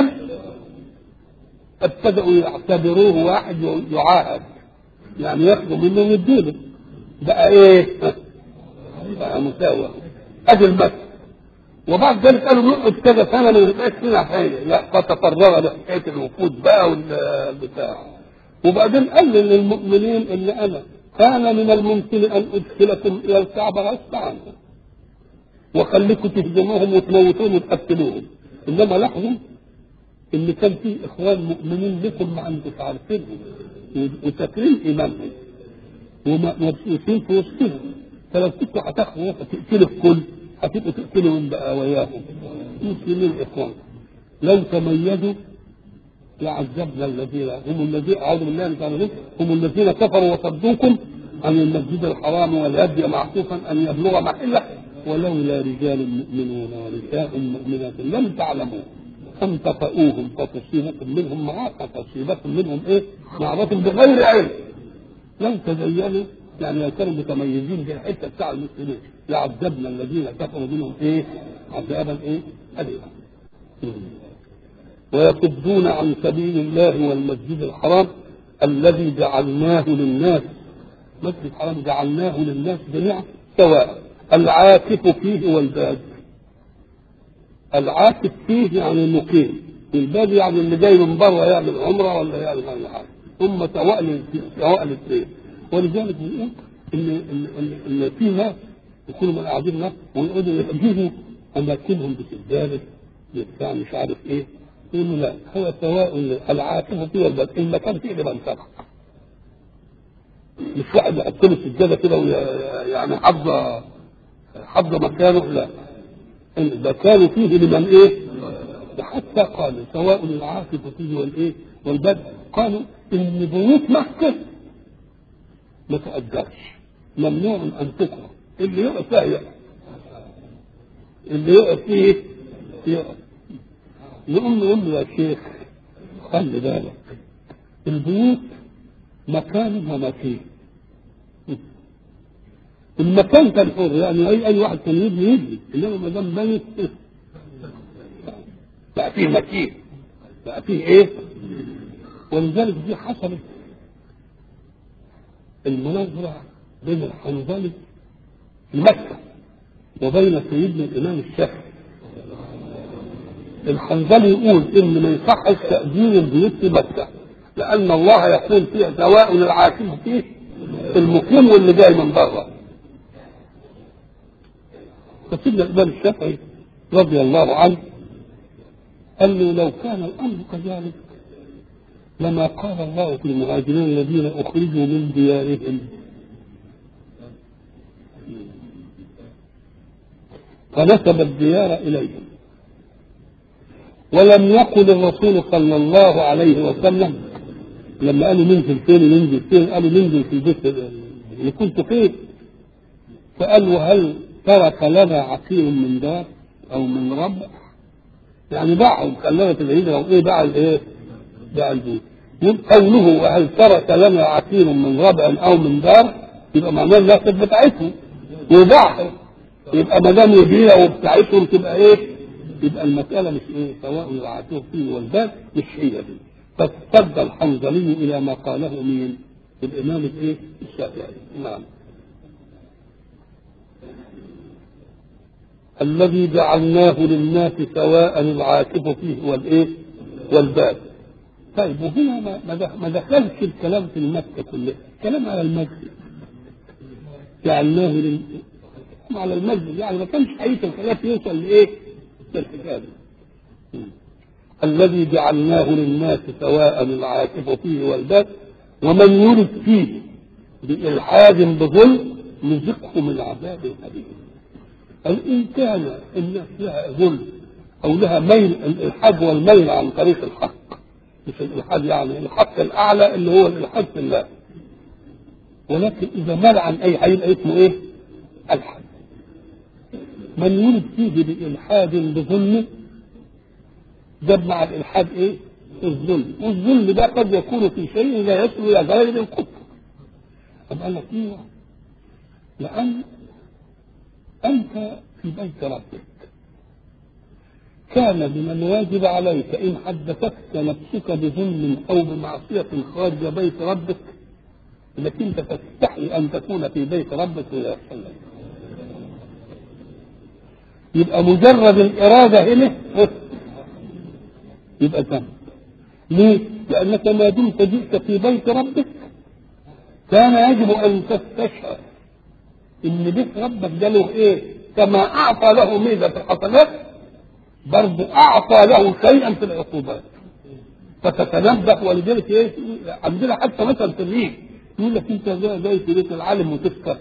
ابتدأوا يعتبروه واحد يعاهد يعني ياخذوا منه ويدوله بقى ايه؟ بقى مساواه ادي المثل وبعد ذلك قالوا نقعد كذا سنه ما نبقاش فينا حاجه لا فتفرغ لحكايه الوفود بقى والبتاع وبعدين قال للمؤمنين ان انا كان من الممكن ان ادخلكم الى الكعبه غصب عنكم وخليكم تهزموهم وتموتوهم وتقتلوهم انما لاحظوا ان كان في اخوان مؤمنين لكم ما انتم عارفينهم وساكرين ايمانهم ومبسوطين في وسطهم فلو كنتوا هتاخدوا تقتلوا الكل هتبقوا تقتلوا من بقى وياهم مسلمين اخوان لو تميزوا لعذبنا الذين هم الذين اعوذ بالله من الشيطان هم الذين كفروا وصدوكم عن المسجد الحرام والهدي معكوفا ان يبلغ محله ولولا رجال مؤمنون ونساء مؤمنات لم تعلموا أن تطئوهم فتصيبكم منهم معركة تصيبكم منهم إيه؟ معركة بغير علم لو تزينوا يعني لو كانوا متميزين في الحتة بتاع المسلمين لعذبنا الذين كفروا منهم إيه؟ عذابا إيه؟ أليما ويصدون عن سبيل الله والمسجد الحرام الذي جعلناه للناس مسجد الحرام جعلناه للناس جميعا سواء العاكف فيه والباد العاكف فيه يعني المقيم الباد يعني اللي جاي من بره يعمل عمره ولا يعمل اي حاجه هم سواء سواء الاثنين ولذلك بنقول ان ان ان, إن في ناس يكونوا قاعدين ناس ويقعدوا يحجزوا اماكنهم بسجاده بتاع مش عارف ايه يقول لا هو سواء العاكف فيه والباد المكان فيه اللي بنتفع مش واحد يحط له سجاده كده يعني حافظه حافظه مكانه لا المكان فيه لمن ايه حتى قالوا سواء العاكف فيه والايه والبدء قالوا ان بيوت مكه ما تؤجرش ممنوع ان تكره اللي يقف فيها يقف اللي يقف فيه يقف نقوم نقول له يا شيخ خلي بالك البيوت مكان ومكان المكان كان حر يعني اي اي واحد كان يبني يبني انما ما دام بنت بقى فيه مكين بقى فيه ايه ولذلك دي حصلت المناظرة بين الحنظلي في مكة وبين سيدنا الإمام الشافعي الحنظلي يقول إن ما يصحش تأجير البيوت في مكة لأن الله يقول فيها سواء العاكف فيه المقيم واللي جاي من بره فسيدنا الإمام الشافعي رضي الله عنه قال له لو كان الأمر كذلك لما قال الله في المهاجرين الذين أخرجوا من ديارهم فنسب الديار إليهم ولم يقل الرسول صلى الله عليه وسلم لما قالوا ننزل فين ننزل فين قالوا ننزل في البيت اللي كنت فين فقالوا هل ترك لنا عقيل من دار او من ربع يعني باعوا خلونا في العيد او ايه باع الايه باع البيت قوله وهل ترك لنا عقيل من ربع او من دار يبقى معناه الناس بتاعتهم وباعهم يبقى ما دام يبيع وبتاعتهم تبقى ايه يبقى المسألة مش ايه سواء العاتوه فيه والباب مش هي دي فاستد الحنظلي الى ما قاله مين الامام الايه الشافعي نعم الذي جعلناه للناس سواء العاكف فيه والايه والباب طيب وهنا ما ما دخلش الكلام في المكة كله كلام على المسجد جعلناه لل... على المسجد يعني ما كانش حقيقة الخلاف يوصل لايه للحكايه الذي جعلناه للناس سواء العاكف فيه والباب ومن يرد فيه بإلحاد بظلم نزقه من عذاب أليم إن كان الناس لها ظلم أو لها ميل الإلحاد والميل عن طريق الحق مش الإلحاد يعني الحق الأعلى اللي هو الإلحاد في الله ولكن إذا مال عن أي هيبقى اسمه إيه؟ الحد من يولد فيه بإلحاد بظلم جاب مع الإلحاد إيه؟ الظلم والظلم ده قد يكون في شيء لا يصل إلى غير الكفر طب قال لك إيه؟ لأن أنت في بيت ربك كان من الواجب عليك إن حدثتك نفسك بظلم أو بمعصية خارج بيت ربك انك انت تستحي ان تكون في بيت ربك ويحصل لك يبقى مجرد الاراده هنا يبقى ذنب ليه؟ لانك ما دمت جئت في بيت ربك كان يجب ان تستشعر ان بيت ربك ده له ايه؟ كما اعطى له ميزه في الحسنات برضه اعطى له شيئا في العقوبات فتتنبه ولذلك ايه عندنا حتى مثلا في الريف يقول لك انت جاي في بيت العالم وتفكر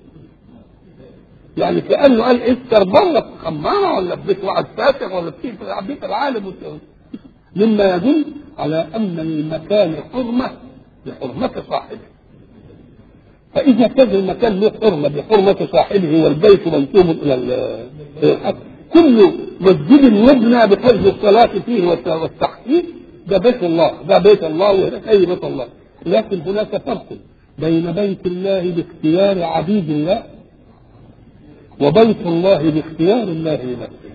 يعني كانه قال افكر بره في خماره ولا في بيت واحد فاتح ولا في بيت العالم وت... مما يدل على ان المكان حرمه لحرمه صاحبه فإذا كان المكان له حرمة بحرمة صاحبه والبيت منسوب إلى الحق كل مسجد يبنى بحفظ الصلاة فيه والتحقيق ده بيت الله ده بيت الله وهناك أي بيت الله لكن هناك فرق بين بيت الله باختيار عبيد الله وبيت الله باختيار الله لنفسه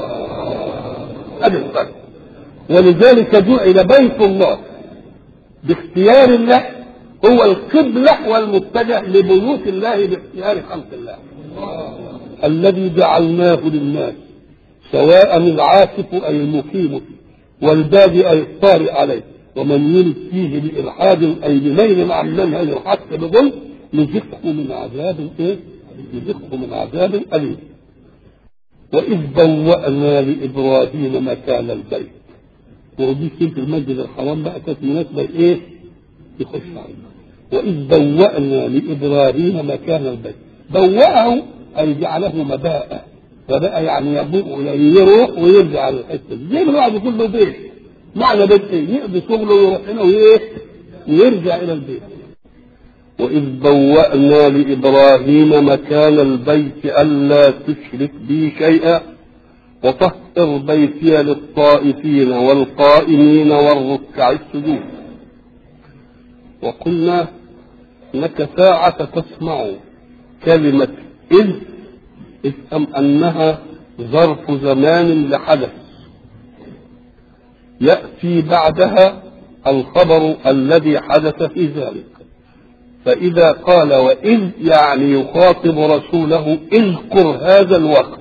هذا الفرق ولذلك جعل بيت الله باختيار الله هو القبلة والمتجه لبيوت الله باختيار خلق الله الذي جعلناه للناس سواء العاكف أي المقيم والبادئ أي الطارئ عليه ومن يرد فيه بإلحاد أي بميل عن منهج الحق بظلم نزقه من عذاب إيه؟ نزقه من عذاب أليم وإذ بوأنا لإبراهيم مكان البيت ودي في المسجد الحرام بقى كانت مناسبة إيه؟ يخش عليه وإذ بوأنا لإبراهيم مكان البيت بوأه أي جعله مباء فبقى يعني يبوء يروح ويرجع للحتة دي زي ما الواحد يكون له بيت معنى بيت إيه؟ يقضي شغله ويروح هنا وإيه؟ ويرجع إلى البيت وإذ بوأنا لإبراهيم مكان البيت ألا تشرك بي شيئا وطهر بيتي للطائفين والقائمين والركع السجود وقلنا انك ساعة تسمع كلمة إذ افهم أنها ظرف زمان لحدث يأتي بعدها الخبر الذي حدث في ذلك فإذا قال وإذ يعني يخاطب رسوله اذكر هذا الوقت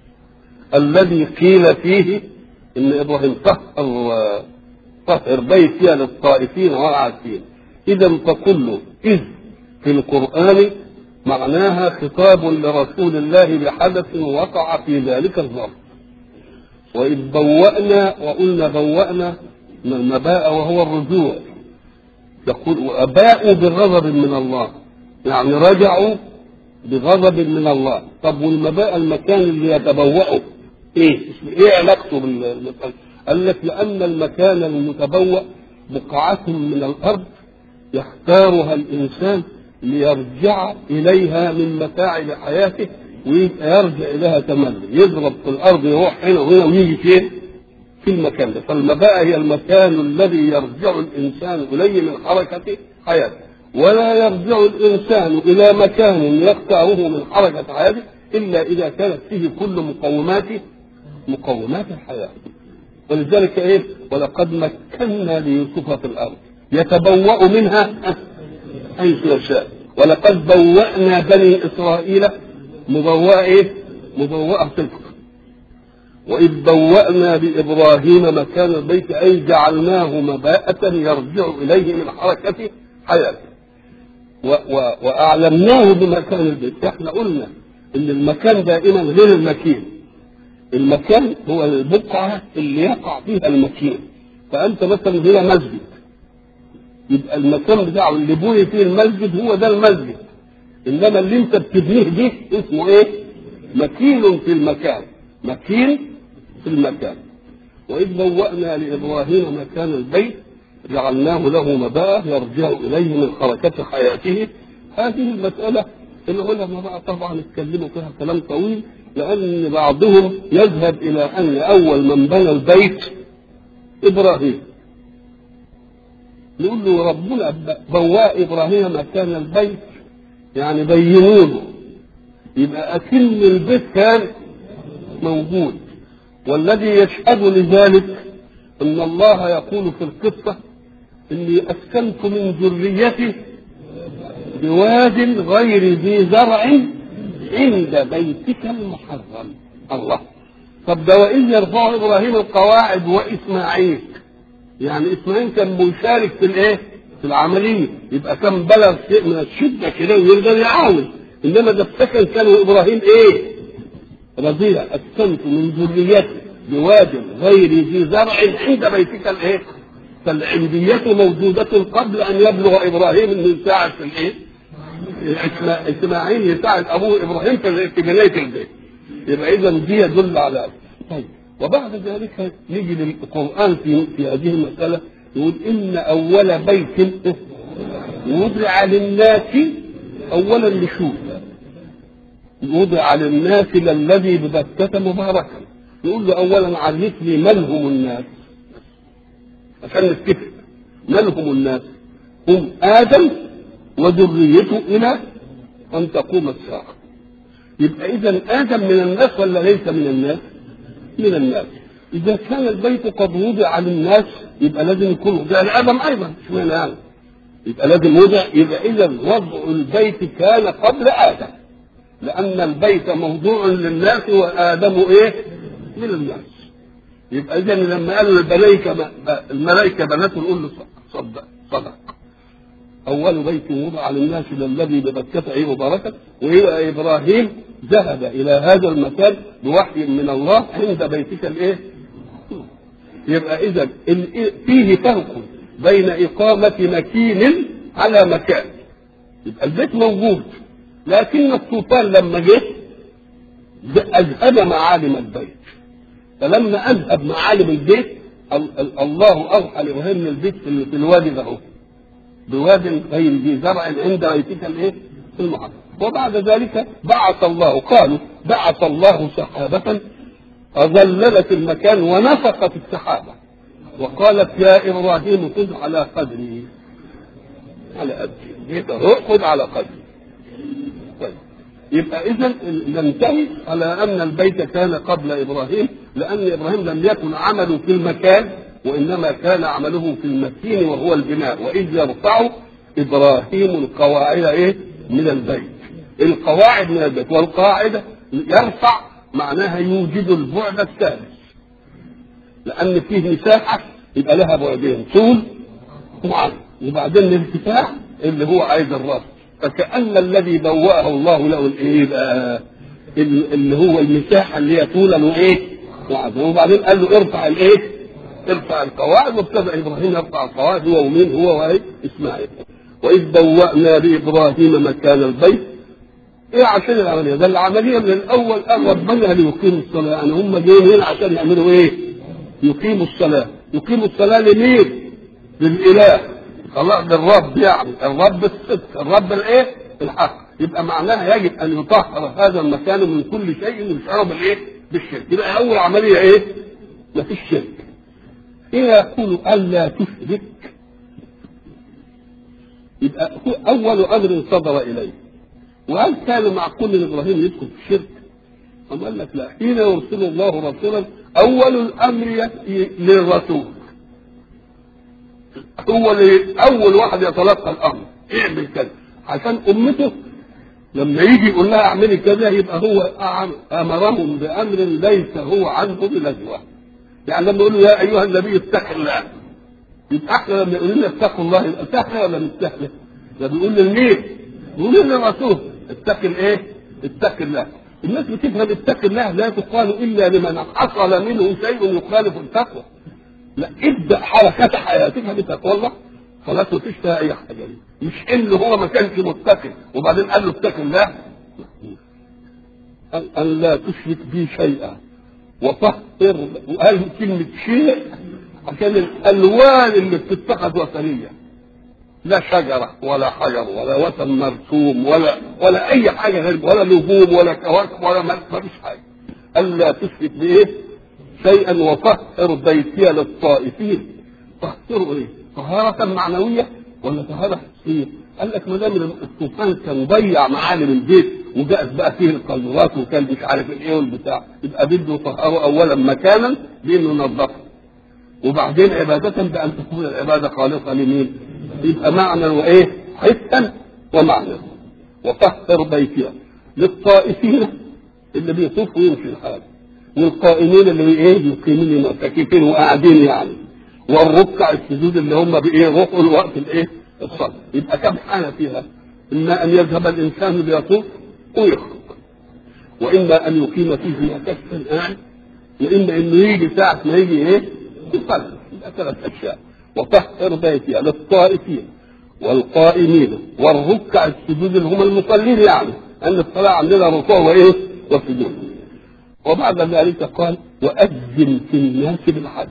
الذي قيل فيه إن إبراهيم طهر طهر بيتي للطائفين والعاكفين إذا فكل إذ في القرآن معناها خطاب لرسول الله بحدث وقع في ذلك الظرف وإذ بوأنا وقلنا بوأنا من المباء وهو الرجوع يقول وأباءوا بغضب من الله يعني رجعوا بغضب من الله طب والمباء المكان اللي يتبوأه ايه ايه علاقته بالمسألة قال لك لأن المكان المتبوأ بقعة من الأرض يختارها الإنسان ليرجع إليها من متاعب حياته ويبقى يرجع إليها تملي يضرب في الأرض يروح هنا وهنا ويجي فين؟ في المكان ده فالمباء هي المكان الذي يرجع الإنسان إليه من حركة حياته ولا يرجع الإنسان إلى مكان يقطعه من حركة حياته إلا إذا كانت فيه كل مقومات مقومات الحياة ولذلك إيه ولقد مكنا ليوسف في الأرض يتبوأ منها حيث يشاء ولقد بوأنا بني إسرائيل مبوأ إيه؟ مبوأ صدق وإذ بوأنا بإبراهيم مكان البيت أي جعلناه مباءة يرجع إليه من حركة حياته و و وأعلمناه بمكان البيت احنا قلنا إن المكان دائما غير المكين المكان هو البقعة اللي يقع فيها المكين فأنت مثلا هنا مسجد يبقى المكان بتاعه اللي بني فيه المسجد هو ده المسجد انما اللي انت بتبنيه دي اسمه ايه مكين في المكان مكين في المكان واذ بوأنا لابراهيم مكان البيت جعلناه له مباء يرجع اليه من حركة حياته هذه المسألة العلماء بقى طبعا اتكلموا فيها كلام طويل لأن بعضهم يذهب إلى أن أول من بنى البيت إبراهيم نقول له ربنا بواء ابراهيم مكان البيت يعني بينوا له يبقى اكن البيت كان موجود والذي يشهد لذلك ان الله يقول في القصه اني اسكنت من ذريتي بواد غير ذي زرع عند بيتك المحرم الله طب ده واذ يرفع ابراهيم القواعد واسماعيل يعني اسماعيل كان مشارك في الايه؟ في العمليه يبقى كان بلغ شيء من الشده كده ويقدر يعاون انما ده السكن كان ابراهيم ايه؟ رضيع اسكنت من ذريتي بواد غير ذي زرع عند بيتك الايه؟ فالعندية موجودة قبل أن يبلغ إبراهيم أنه يساعد في الإيه؟ إسماعيل يساعد أبوه إبراهيم في بناية البيت. يبقى إذا دي يدل على طيب وبعد ذلك نيجي للقرآن في في هذه المسألة يقول إن أول بيت وضع للناس اولا نشوف وضع للناس للذي ببكة مباركا يقول له اولا عرفني من هم الناس عشان نتفق من هم الناس هم ادم وذريته الى ان تقوم الساعه يبقى اذا ادم من الناس ولا ليس من الناس من الناس اذا كان البيت قد وضع للناس يبقى لازم يكون وضع لادم ايضا مش معنى يعني يبقى لازم وضع يبقى اذا وضع البيت كان قبل ادم لان البيت موضوع للناس وادم ايه من الناس يبقى اذا لما قالوا الملائكه الملائكه بنات نقول له صدق صدق اول بيت وضع للناس للذي ببكة ايه مباركة والى ابراهيم ذهب الى هذا المكان بوحي من الله عند بيتك الايه؟ يبقى اذا فيه فرق بين اقامة مكين على مكان يبقى البيت موجود لكن السلطان لما جه اذهب معالم البيت فلما اذهب معالم البيت الله اوحى لابراهيم البيت في الوادي ده بواد غير ذي زرع عند بيتك الايه؟ المحرم وبعد ذلك بعث الله قالوا بعث الله سحابة أظللت المكان ونفخت السحابة وقالت يا إبراهيم خذ على قدري على قدري خذ على قدري طيب يبقى إذا ننتهي على أن البيت كان قبل إبراهيم لأن إبراهيم لم يكن عمله في المكان وإنما كان عمله في المكين وهو البناء وإذ يرفع إبراهيم القواعد إيه من البيت القواعد من البيت والقاعدة يرفع معناها يوجد البعد الثالث لأن فيه مساحة يبقى لها بعدين طول وعرض وبعدين الارتفاع اللي هو عايز الراس فكأن الذي بوأه الله له الايه بقى اللي هو المساحة اللي هي طولا وايه وعرضا وبعدين قال له ارفع الايه ارفع القواعد وابتدأ ابراهيم يرفع القواعد هو ومين هو وايه اسماعيل وإذ بوأنا لإبراهيم مكان البيت ايه عشان العمليه؟ ده العمليه من الاول قال ربنا ليقيموا الصلاه يعني هم جايين هنا عشان يعملوا ايه؟ يقيموا الصلاه، يقيموا الصلاه لمين؟ للاله خلاص للرب يعني الرب الصدق، الرب الايه؟ الحق، يبقى معناها يجب ان يطهر هذا المكان من كل شيء يشعر بالايه؟ بالشرك، يبقى اول عمليه ايه؟ ما فيش شرك. ايه يقول الا تشرك يبقى اول امر صدر اليه وهل كان معقول ان ابراهيم يدخل في الشرك؟ أم قال لك لا حين يرسل الله رسولا اول الامر للرسول هو اول واحد يتلقى الامر اعمل كذا عشان امته لما يجي يقول لها اعملي كذا يبقى هو امرهم بامر ليس هو عنه بنجوى يعني لما يقول له يا ايها النبي اتق الله يبقى احنا لما يقول لنا اتقوا الله يبقى سهله ولا مش سهله؟ ده بيقول للمين؟ بيقول للرسول اتق الايه؟ اتق الله. الناس بتفهم اتق الله لا تقال الا لمن حصل منه شيء يخالف التقوى. لا ابدا حركات حياتك بتقوى الله خلاص مفيش فيها اي حاجه دي. مش انه هو ما كانش متقي وبعدين قال له اتق الله ان لا تشرك بي شيئا وطهر وقال كلمه شيء عشان الالوان اللي بتتخذ وثنيه لا شجره ولا حجر ولا وثن مرسوم ولا ولا اي حاجه غير ولا نجوم ولا كواكب ولا ما فيش حاجه الا تشرك بايه شيئا وطهر بيتي للطائفين طهره ايه طهاره معنويه ولا طهاره حسيه قال لك ما دام الطوفان كان ضيع معالم البيت وجاءت بقى فيه القذورات وكان مش عارف الايه والبتاع يبقى بده يطهره اولا مكانا بانه ينظفه وبعدين عبادة بأن تكون العبادة خالصة لمين؟ يبقى معنى وإيه؟ حسا ومعنى وطهر بيتها للطائفين اللي بيطوفوا ويمشي الحال والقائمين اللي ايه يقيمون معتكفين وقاعدين يعني والركع السجود اللي هم بايه روحوا الوقت الايه الصلاه يبقى كم حاله فيها اما ان يذهب الانسان ليطوف ويخرج واما ان يقيم فيه معتكفا قاعد واما انه يجي ساعه ما يجي ايه يصلي يبقى ثلاث اشياء وطهر بيتها للطائفين والقائمين والركع السجود اللي هم المصلين يعني ان الصلاه عندنا ركوع وايه وسجود وبعد ذلك قال واذن في الناس بالحج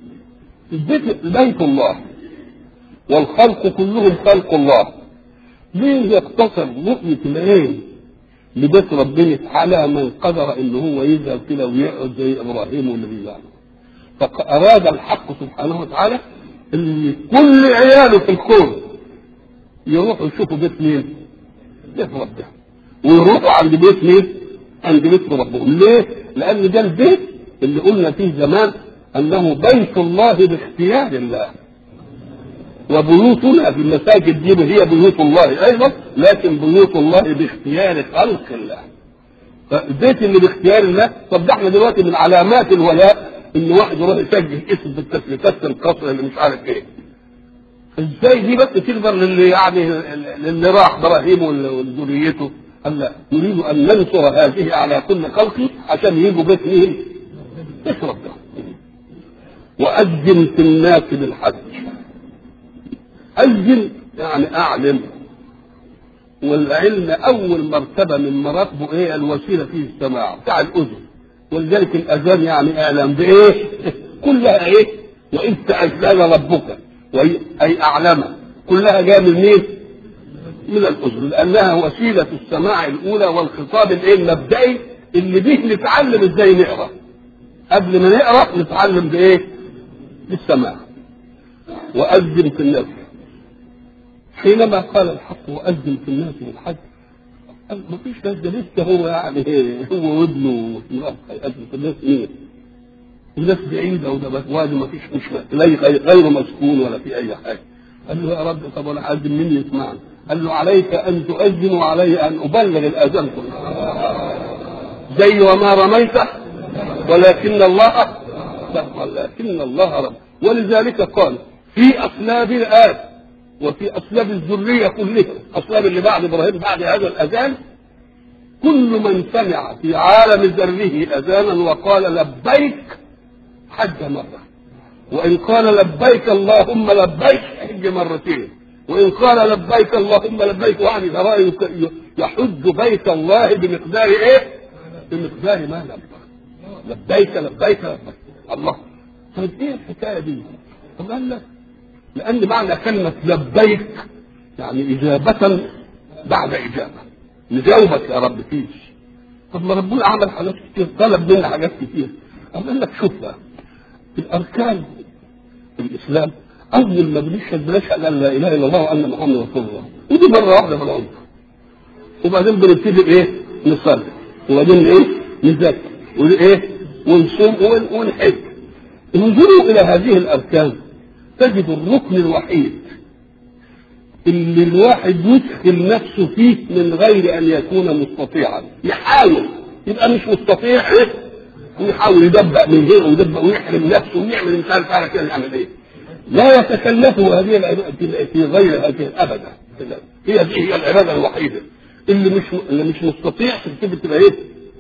البيت بيت الله والخلق كلهم خلق الله ليه يقتصر رؤية العين لبيت ربنا على من قدر ان هو يذهب كده ويقعد زي ابراهيم والنبي يعني فاراد الحق سبحانه وتعالى ان كل عياله في الكون يروحوا يشوفوا بيت مين؟ بيت ربهم ويروحوا عند بيت مين؟ عند بيت ربهم ليه؟ لان ده البيت اللي قلنا فيه زمان انه بيت الله باختيار الله وبيوتنا في المساجد دي هي بيوت الله ايضا لكن بيوت الله باختيار خلق الله فالبيت اللي باختيار الله طب ده احنا دلوقتي من علامات الولاء ان واحد يروح يسجل اسم في التسليفات القصر اللي مش عارف ايه ازاي دي بس تقدر للي يعني للي راح ابراهيم وذريته قال لا نريد ان ننصر هذه على كل خلق عشان يجوا بيت مين؟ اشرب ده وأذن في الناس بالحج أذن يعني أعلم والعلم أول مرتبة من مراتبه إيه الوسيلة فيه السماع بتاع الأذن ولذلك الأذان يعني أعلم بإيه كلها إيه وإذ تأذن ربك أي أعلم كلها جاية من مين؟ من الأذن لأنها وسيلة السماع الأولى والخطاب الإيه المبدئي اللي بيه نتعلم إزاي نقرأ قبل ما نقرأ نتعلم بإيه؟ بالسماع وأذن في الناس حينما قال الحق وأذن في الناس بالحج قال ما فيش ناس ده لسه هو يعني هو وابنه هيأذن في الناس مين؟ الناس بعيدة وده وادي ما فيش مش غير مسكون ولا في أي حاجة قال له يا رب طب ولا حد مني يسمعني قال له عليك أن تؤذن وعلي أن أبلغ الأذان كله زي وما رميت ولكن الله ولكن الله رب ولذلك قال في أصلاب الآب وفي أصلاب الذرية كلها أصلاب اللي بعد إبراهيم بعد هذا الأذان كل من سمع في عالم ذره أذانا وقال لبيك حج مرة وإن قال لبيك اللهم لبيك حج مرتين وإن قال لبيك اللهم لبيك يعني ترى يحج بيت الله بمقدار إيه؟ بمقدار ما لبيك لبيك لبيك لبيك الله طيب ايه الحكايه دي؟ طب قال لك لان معنى كلمه لبيك يعني اجابه بعد اجابه نجاوبك يا رب فيش طب ما ربنا عمل حاجات كتير طلب منا حاجات كتير قال لك شوف بقى الاركان في الاسلام اول ما بنشهد بنشهد ان لا اله الا الله وان محمد رسول الله ودي مره واحده في العمر وبعدين بنبتدي بايه؟ نصلي وبعدين ايه؟ نزكي وايه؟ ونصوم ونحج انظروا الى هذه الاركان تجد الركن الوحيد اللي الواحد يدخل نفسه فيه من غير ان يكون مستطيعا يحاول يبقى مش مستطيع ايه ويحاول يدبق من هنا ويدبق ويحرم نفسه ويعمل مش عارف على كده يعمل ايه لا يتكلف هذه العباده في غير هذه ابدا هي دي هي العباده الوحيده اللي مش اللي مش مستطيع تكتب تبقى ايه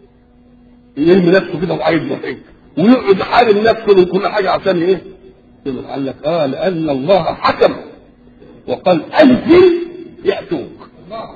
يرمي نفسه كده وعايز يحج ويقعد يحارب نفسه من كل حاجه عشان ايه؟ قال لك اه لان الله حكم وقال انزل ياتوك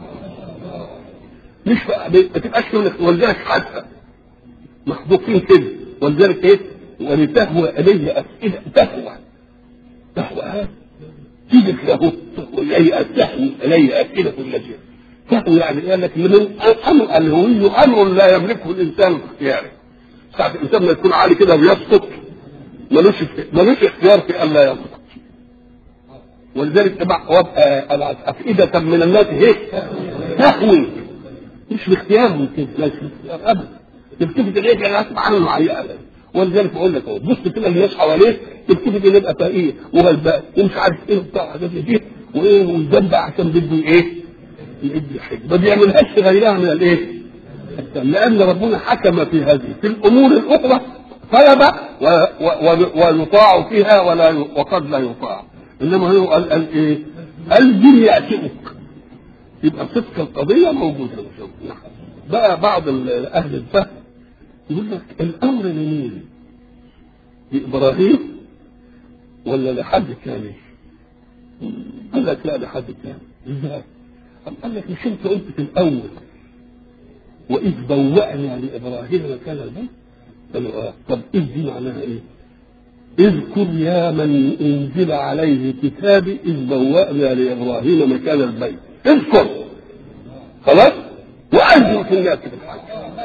مش ما تبقاش ولذلك حتى محذوفين كده ولذلك ايه؟ ولتهوى الي افئده تهوى تهوى هذا تيجي له الي تهوى الي افئده الذين تهوى يعني قال لك من امر الهوي امر لا يملكه الانسان باختياره ساعة الانسان ما يكون عالي كده ويسقط ملوش ملوش اختيار في ان لا يسقط ولذلك أفئدة من الناس هيك تهوي مش باختيارهم كده لا مش باختيار ابدا تلتفت اليك انا اسمع عنه حقيقه ولذلك بقول لك اهو بص كده الناس حواليك تلتفت اليك يبقى فقير وغلبان ومش عارف ايه وبتاع حاجات دي وايه ويدبع عشان بده ايه؟ يدي حج ما بيعملهاش غيرها من الايه؟ لان ربنا حكم في هذه في الامور الاخرى طلب ويطاع فيها ولا وقد لا يطاع انما هو قال قال ايه؟ الجن ياتيك يبقى صدق القضيه موجوده بقى بعض اهل الفهم يقول لك الامر لمين؟ لابراهيم ولا لحد ثاني؟ قال لك لا لحد ثاني ازاي؟ قال لك مش انت قلت في الاول واذ بوأنا لابراهيم مكان البيت قالوا اه طب اذ دي معناها ايه؟ اذكر يا من انزل عليه كتابي اذ بوأنا لابراهيم مكان البيت اذكر خلاص وأنزل في الناس بالحج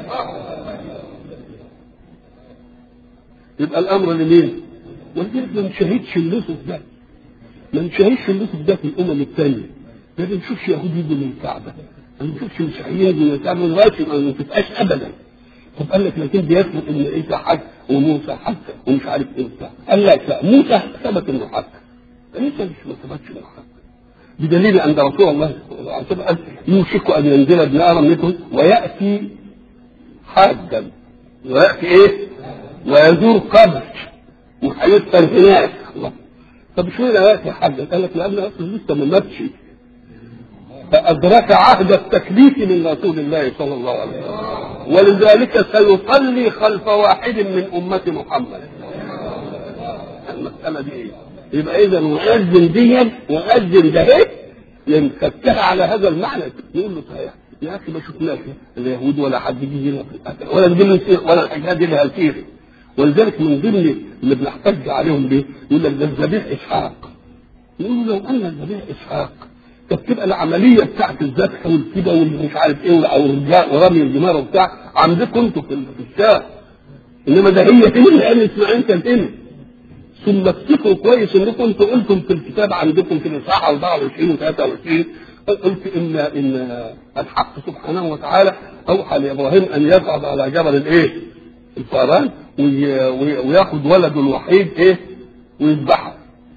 يبقى الأمر لمين؟ ولذلك ما نشاهدش اللصف ده ما نشاهدش اللصف ده في الأمم الثانية ما بنشوفش يهود يجوا من الكعبة ما بنشوفش مسيحيين يجوا من الكعبة لغاية ما تبقاش أبدا طب قال لك لكن بيثبت ان عيسى حج وموسى حج ومش عارف ايه وبتاع قال لك لا موسى ثبت انه حج عيسى مش ما ثبتش انه حج بدليل ان رسول الله صلى الله عليه وسلم قال يوشك ان ينزل ابن ادم منكم وياتي حاجا وياتي ايه؟ ويزور قبر وهيدفن هناك الله طب شو لا ياتي حاجا؟ قال لك لان اصلا لسه ما ماتش فأدرك عهد التكليف من رسول الله صلى الله عليه وسلم ولذلك سيصلي خلف واحد من أمة محمد المسألة دي إيه؟ يبقى إذا مؤذن دي مؤذن ده إيه؟ ينفكها على هذا المعنى يقول له صحيح يا أخي ما شفناش اليهود ولا حد يجي هنا ولا تجيب ولا الحاجات دي لها سيرة ولذلك من ضمن اللي بنحتج عليهم بيه يقول لك ده الذبيح إسحاق يقول لو أن الذبيح إسحاق كانت تبقى العمليه بتاعت الذبح والكده والمش عارف ايه او ورمي الجمار وبتاع عندكم انتوا في الشارع انما ده هي فين لان اسماعيل كان هنا ثم افتكروا كويس انكم انتوا قلتم في الكتاب عندكم في الاصحاح 24 و 23 قلت ان ان الحق سبحانه وتعالى اوحى لابراهيم ان يصعد على جبل الايه؟ الفاران وياخذ ولده الوحيد ايه؟ ويذبحه.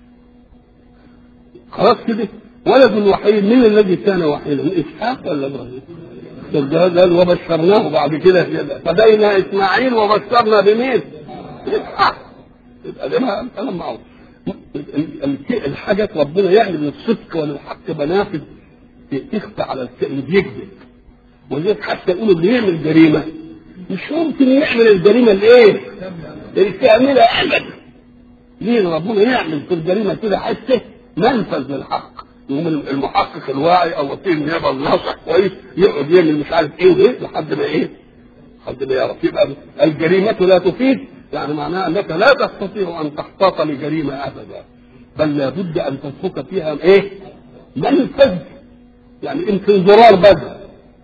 خلاص كده ولد الوحيد من الذي كان وحيدا اسحاق ولا ابراهيم قال وبشرناه بعد كده فدينا اسماعيل وبشرنا بمين اسحاق يبقى ده بقى كلام معروف الحاجة ربنا يعلم الصدق والحق منافذ تخفى على اللي بيكذب ولذلك حتى يقولوا اللي يعمل جريمة مش ممكن يعمل الجريمة الايه؟ الكاملة ابدا ليه ربنا يعمل في الجريمة كده حتى منفذ للحق يقوم المحقق الواعي او وكيل النيابه الناصح كويس يقعد يعمل مش عارف ايه وايه لحد ما ايه؟ لحد ما يعرف يبقى الجريمه لا تفيد يعني معناها انك لا تستطيع ان تحتاط لجريمه ابدا بل لابد ان تترك فيها ايه؟ منفذ يعني يمكن زرار بس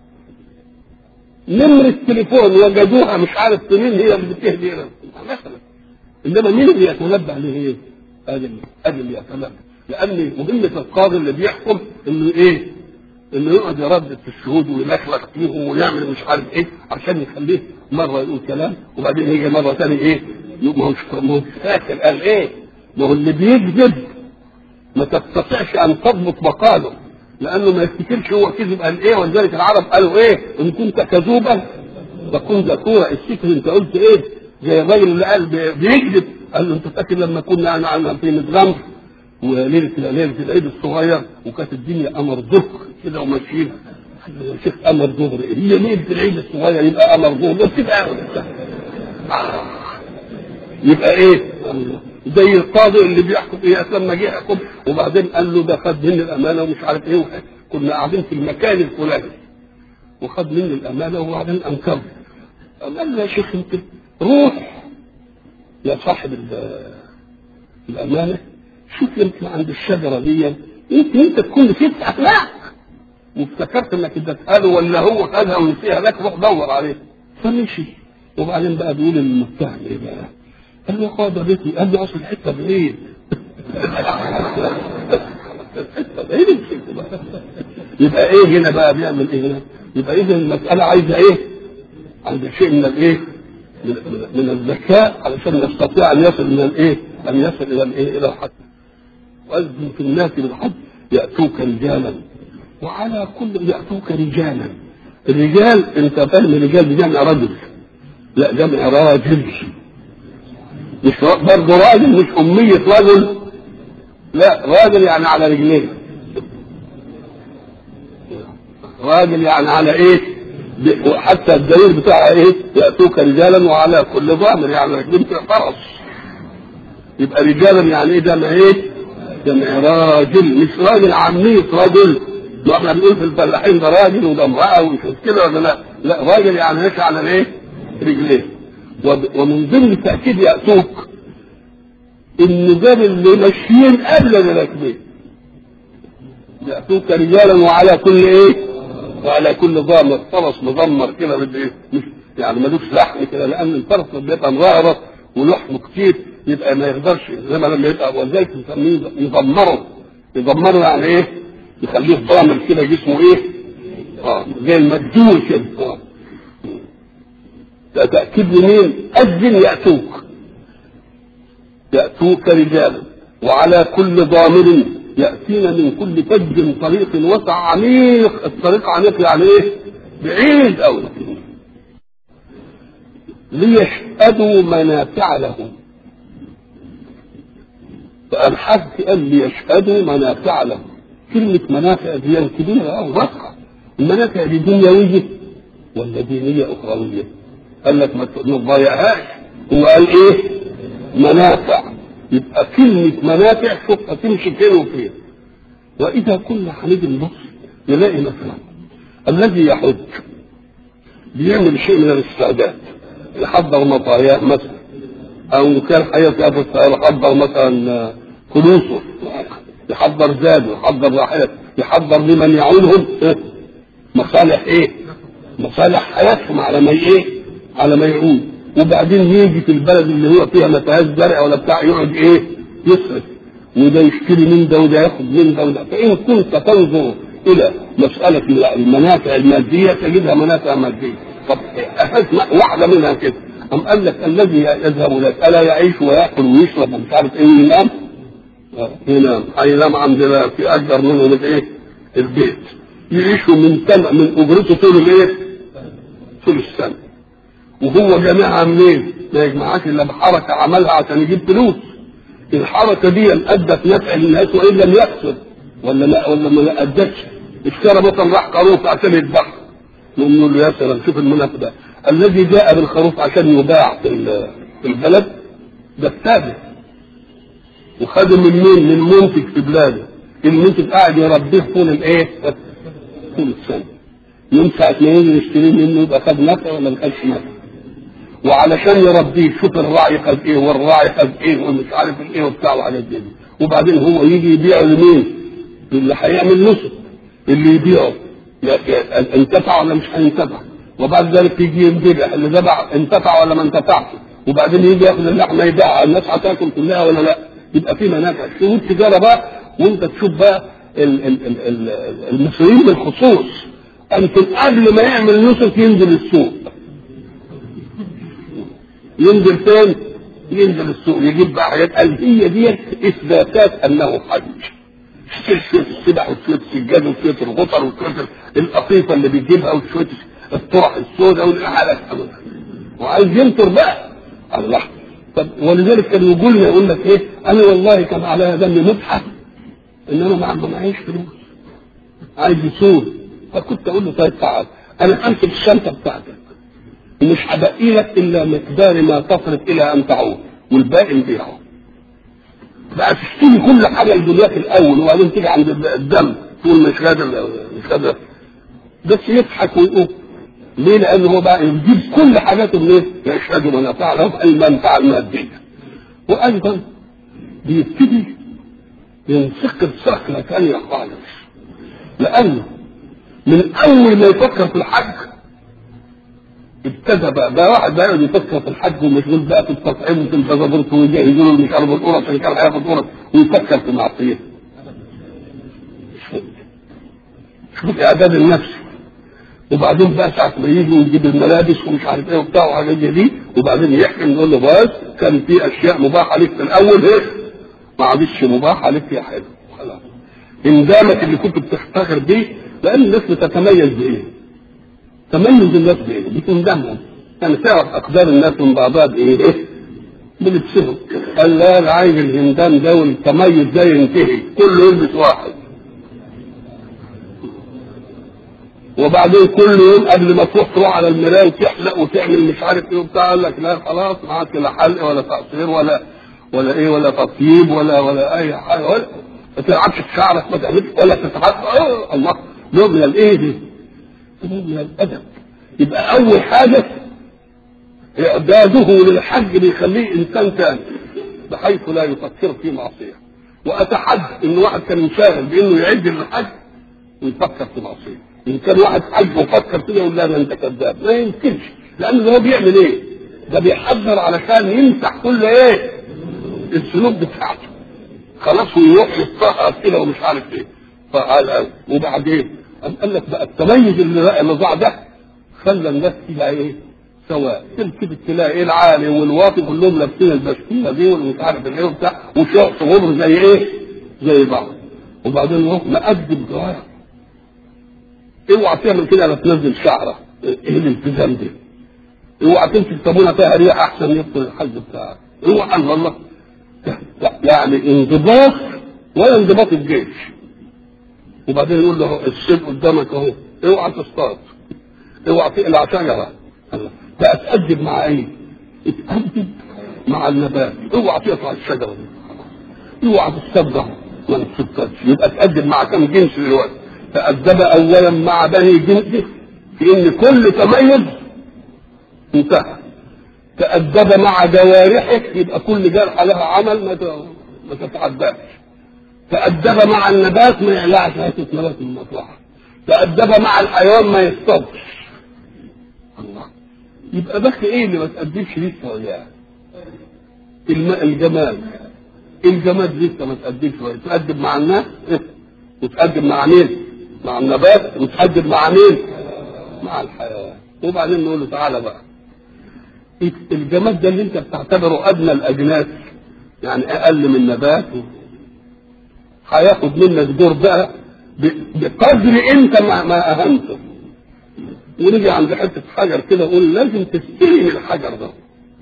نمرة تليفون وجدوها مش عارف مين هي اللي بتهدي مثلا انما مين اللي يتنبه لايه؟ ادي ادي اللي يتنبه لان مهمه القاضي اللي بيحكم انه ايه؟ انه يقعد يردد في الشهود ويلخلخ فيهم ويعمل مش عارف ايه عشان يخليه مره يقول كلام وبعدين يجي مره ثانيه ايه؟ ما هوش ما هوش فاكر قال ايه؟ ما هو اللي بيكذب ما تستطيعش ان تضبط مقاله لانه ما يفتكرش هو كذب قال ايه ولذلك العرب قالوا ايه؟ ان كنت كذوبا فكن ذكورا الشكر انت قلت ايه؟ زي الراجل اللي قال بيكذب قال له انت فاكر لما كنا يعني في متغمر وليله ليله العيد الصغير وكانت الدنيا قمر ظهر كده وماشيين يا شيخ قمر ظهر ايه هي ليله العيد الصغير يبقى قمر ظهر بس كده يبقى ايه زي القاضي اللي بيحكم ايه لما جه يحكم وبعدين قال له ده خد مني الامانه ومش عارف ايه كنا قاعدين في المكان الفلاني وخد مني الامانه وبعدين انكر قال له يا شيخ انت روح يا صاحب الامانه شوف يمكن عند الشجره دي يمكن انت تكون نسيت اخلاق وافتكرت انك اديتها ولا هو خدها ونسيها لك روح دور عليه فمشي وبعدين بقى بيقول للمتهم ايه بقى؟ قال له قاعد بيتي قال له اصل الحته بعيد الحته بعيد يبقى ايه هنا بقى بيعمل ايه هنا؟ يبقى اذا المساله عايزه ايه؟ عايزه شيء من الايه؟ من, من الذكاء علشان يستطيع ان يصل من الايه؟ ان يصل الى الايه؟ الى الحد. واذن في الناس بالحج ياتوك رجالا وعلى كل ياتوك رجالا. الرجال انت فاهم الرجال بجمع رجل لا جمع راجل مش برضه راجل مش أمية رجل لا راجل يعني على رجلين راجل يعني على ايه حتى الدليل بتاعها ايه يأتوك رجالا وعلى كل ضامر يعني رجلين في فرس يبقى رجالا يعني ايه جمع ايه جمع راجل مش راجل عامية رجل ما احنا بنقول في الفلاحين ده راجل وده امرأة ومش كده ولا لا لا راجل يعني ايش على الايه رجلين ومن ضمن التأكيد يأتوك إن دول اللي ماشيين قبل اللي راكبين يأتوك رجالا وعلى كل ايه؟ وعلى كل ضامر فرس مضمر كده بده ايه؟ مش يعني ملوش لحم كده لان الفرس لما بيبقى مغارة ولحمه كتير يبقى ما يقدرش زي ما لما يبقى ولذلك نسميه يضمره يضمره يعني ايه؟ يخليه ضامر كده جسمه ايه؟ اه زي المدول كده اه ده تأكيد لمين؟ أذن يأتوك يأتوك رجالا وعلى كل ضامر يأتينا من كل فج طريق وسع عميق الطريق عميق يعني ايه؟ بعيد أوي ليشهدوا منافع لهم فالحد قال ليشهدوا منافع لهم كلمة منافع دي كبيرة أو واضحة المنافع دي دنيوية ولا دينية أخروية؟ قال لك ما تضيعهاش هو قال إيه؟ منافع يبقى كلمة منافع شوف هتمشي فين وفين وإذا كنا هنيجي نبص نلاقي مثلا الذي يحج بيعمل شيء من الاستعداد يحضر مطاياه مثلا أو كان هيسافر يحضر مثلا فلوسه يحضر زاده يحضر راحلته يحضر لمن يعولهم مصالح ايه؟ مصالح حياتهم على ما ايه؟ على ما يعود وبعدين يجي في البلد اللي هو فيها ما فيهاش زرع ولا بتاع يقعد ايه؟ يصرف وده يشتري من ده وده ياخد من ده وده فإن كنت تنظر إلى مسألة المنافع المادية تجدها منافع مادية طب واحدة منها كده أم قال لك الذي يذهب لك ألا يعيش ويأكل ويشرب ومش عارف إيه وينام ينام هينام عندنا في أجر منه من إيه؟ البيت يعيشوا من سنة من أجرته طول الإيه؟ طول السنة وهو جمعها منين؟ ما يجمعهاش إلا بحركة عملها عشان يجيب فلوس الحركه دي ادت نفع للناس وان لم يخسر ولا لا ولا ما ادتش اشترى مثلا راح خروف عشان يذبحه نقول له يا سلام شوف المنافق ده الذي جاء بالخروف عشان يباع في في البلد ده التاجر وخده من مين؟ من منتج في بلاده المنتج قاعد يربيه طول الايه؟ طول السنه يوم ساعة ما يجي يشتري منه يبقى خد نفع ولا ما خدش نفع وعلشان يربيه شوف الراعي خد ايه والراعي خد ايه ومش عارف ايه وبتاع وحاجات دي وبعدين هو يجي يبيعه لمين؟ اللي هيعمل نصف اللي يبيعه انتفع ولا مش هينتفع وبعد ذلك يجي ينذبح اللي ذبح انتفع ولا ما انتفعش وبعدين يجي ياخد اللحمه يبيعها الناس هتاكل كلها ولا لا؟ يبقى في منافع شوف التجاره بقى وانت تشوف بقى المصريين بالخصوص يمكن قبل ما يعمل نصف ينزل السوق ينزل فين؟ ينزل السوق يجيب بقى حاجات قال هي ديت اثباتات انه حج شويه السبح وشويه السجاد وشويه الغطر وشويه القطيفه اللي بيجيبها وشويه الطرح السوداء والحالات وعايز ينطر بقى الله طب ولذلك كان يقول لي يقول لك ايه انا والله كان على دمي مدحت ان انا ما معيش فلوس عايز يسوق فكنت اقول له طيب تعال انا امسك الشنطه بتاعتك ومش هبقي لك الا مقدار ما تصرف الى ان تعود والباقي نبيعه بقى تشتري كل حاجه لدنياك الاول وبعدين تيجي عند الدم تقول مش قادر مش قادر بس يضحك ويقول ليه؟ لأنه هو بقى يجيب كل حاجاته منين؟ يشهد منافع لهم المنفعة المادية. وأيضا بيبتدي ينتقل صخرة ثانية خالص. لأنه من أول ما يفكر في الحج ابتدى بقى بقى واحد بقى يقعد يفكر في الحج ومشغول بقى في التطعيم وفي البازابورت ويجهزوا له مش عارف القرص اللي كان هياخد قرص ويفكر في معصيته. شوف اعداد النفس وبعدين بقى ساعة ما يجي ويجيب الملابس ومش عارف ايه وبتاع وحاجات زي دي وبعدين يحكي نقول له بس كان في اشياء مباحة لك في الاول ايه ما عادش مباحة لك يا حلو خلاص اندامك اللي كنت بتفتخر بيه لان الناس بتتميز بايه؟ تميز الناس بايه؟ بتندمهم يعني تعرف اقدار الناس من بعضها بايه؟ ايه؟ بلبسهم قال لا انا عايز الهندام ده والتميز ده ينتهي كله يلبس واحد وبعدين كل يوم قبل ما تروح تروح على المرايه وتحلق وتعمل مش عارف ايه وبتاع قال لك لا خلاص ما عادش لا حلق ولا تقصير ولا ولا ايه ولا تطيب ولا ولا اي حاجه ولا ما تلعبش في شعرك ما تعملش ولا تتحط اه الله نوع من الايه دي؟ نوع من الادب يبقى اول حاجه اعداده للحج بيخليه انسان ثاني بحيث لا يفكر في معصيه واتحدى ان واحد كان يشاغل بانه يعد للحج ويفكر في معصيه ان كان واحد حج وفكر كده يقول لا ده انت كذاب ما يمكنش لان ده هو بيعمل ايه؟ ده بيحذر علشان يمسح كل ايه؟ الذنوب بتاعته خلاص ويروح يتطهر كده ومش عارف ايه فقال وبعدين قام قال لك بقى التميز اللي اللي ضاع ده خلى الناس تبقى ايه؟ سواء تلتفت تلاقي ايه العالي والواطي كلهم لابسين البشكيله دي والمش عارف الايه وبتاع وشخص غبر زي ايه؟ زي بعض وبعدين هو مقدم جواب اوعى تعمل كده لا تنزل شعره ايه الالتزام ده؟ اوعى تمسك صابونه فيها ريح احسن يبطل الحج بتاعك اوعى والله يعني انضباط ولا انضباط الجيش وبعدين يقول له السيف قدامك اهو اوعى تصطاد اوعى تقلع شجره بقى تأدب مع ايه؟ اتأدب مع النبات اوعى تقطع الشجره دي اوعى تصدق ما تصدقش يبقى تأدب مع كم جنس دلوقتي تأدب اولا مع بني جنسه في ان كل تميز انتهى تأدب مع جوارحه يبقى كل جرحة لها عمل ما ما تتعداش تأدب مع النبات ما يقلعش حتة نبات من المصلحة تأدب مع الحيوان ما يصطادش الله يبقى بس ايه اللي ما تأدبش لسه وياه الماء الجمال الجمال لسه ما تأدبش وياه تأدب مع الناس وتأدب مع مين؟ مع النبات وتأدب مع مين؟ مع الحيوان وبعدين نقول له تعالى بقى الجماد ده اللي انت بتعتبره ادنى الاجناس يعني اقل من نبات هياخد منك دور بقى بقدر انت ما, ما اهمته ونيجي عند حته حجر كده نقول لازم تستلم الحجر ده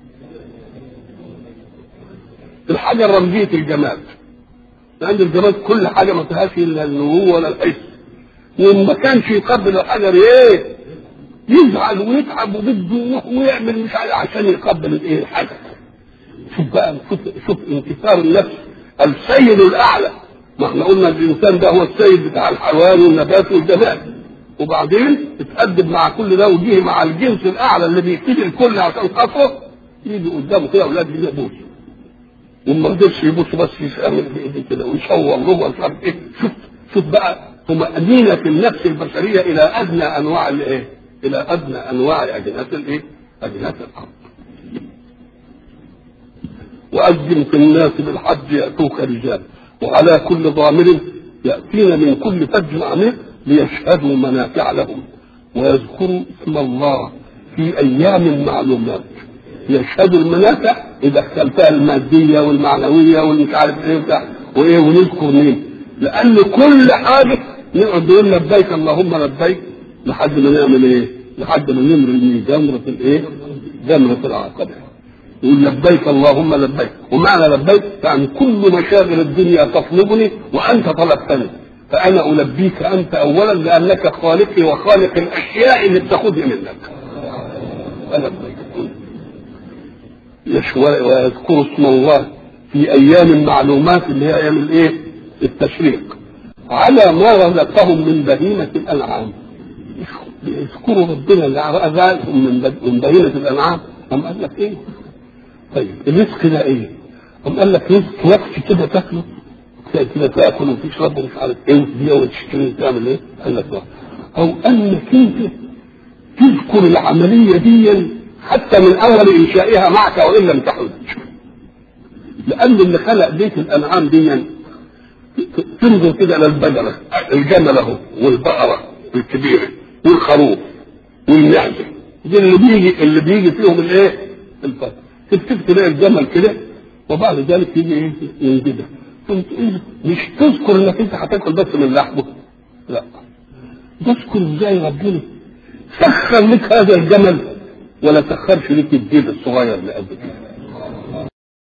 الحجر رمزيه الجماد لان الجماد كل حاجه ما فيهاش الا النمو ولا الحس وما كانش يقبل الحجر ايه يزعل ويتعب وبده يروح ويعمل مش عارف عشان يقبل الايه الحجر شوف بقى شوف, شوف انكسار النفس السيد الاعلى ما احنا قلنا الانسان ده هو السيد بتاع الحيوان والنبات والجماد وبعدين اتأدب مع كل ده وجيه مع الجنس الاعلى اللي بيبتدي الكل عشان خاطره يجي قدامه كده اولاد يبوس وما قدرش يبوس بس يعمل بايديه كده ويشور له مش عارف ايه شوف شوف بقى طمأنينة النفس البشرية إلى أدنى أنواع الإيه؟ الى ادنى انواع اجناس الايه؟ اجناس الارض. واذن في الناس بالحج ياتوك رجال وعلى كل ضامر ياتين من كل فج عميق ليشهدوا منافع لهم ويذكروا اسم الله في ايام معلومات يشهدوا المنافع اذا اختلفها الماديه والمعنويه والمش عارف ايه بتاع وايه ونذكر مين لان كل حاجه نقعد نقول لبيك اللهم لبيك لحد ما نعمل ايه؟ لحد ما نمري جمرة الايه؟ جمرة العقبة. يقول لبيك اللهم لبيك، ومعنى لبيك يعني كل مشاغل الدنيا تطلبني وانت طلبتني. فانا البيك انت اولا لانك خالقي وخالق الاشياء اللي بتاخذها منك. فلبيك. ويذكر اسم الله في ايام معلومات اللي هي ايام الايه؟ التشريق. على ما رزقهم من بهيمة الأنعام يذكروا ربنا اللي رزقهم من من بهيمة الأنعام أم قال لك إيه؟ طيب الرزق ده إيه؟ أم قال لك رزق وقت كده تاكله تلاقي كده تاكل وتشرب ومش عارف إيه وتبيع وتشتري وتعمل إيه؟ قال لك لا أو أنك أنت تذكر العملية دي حتى من أول إنشائها معك وإن لم تحج لأن اللي خلق بيت الأنعام دي تنظر كده الى البقرة الجمل اهو والبقرة الكبيرة والخروف والمعزة دي اللي بيجي اللي بيجي فيهم الايه؟ الفرق تفتكر تلاقي الجمل كده وبعد ذلك يجي ايه؟ ينجدها مش تذكر انك انت هتاكل بس من لحمه لا تذكر ازاي ربنا سخر لك هذا الجمل ولا سخرش لك الديل الصغير اللي قد كده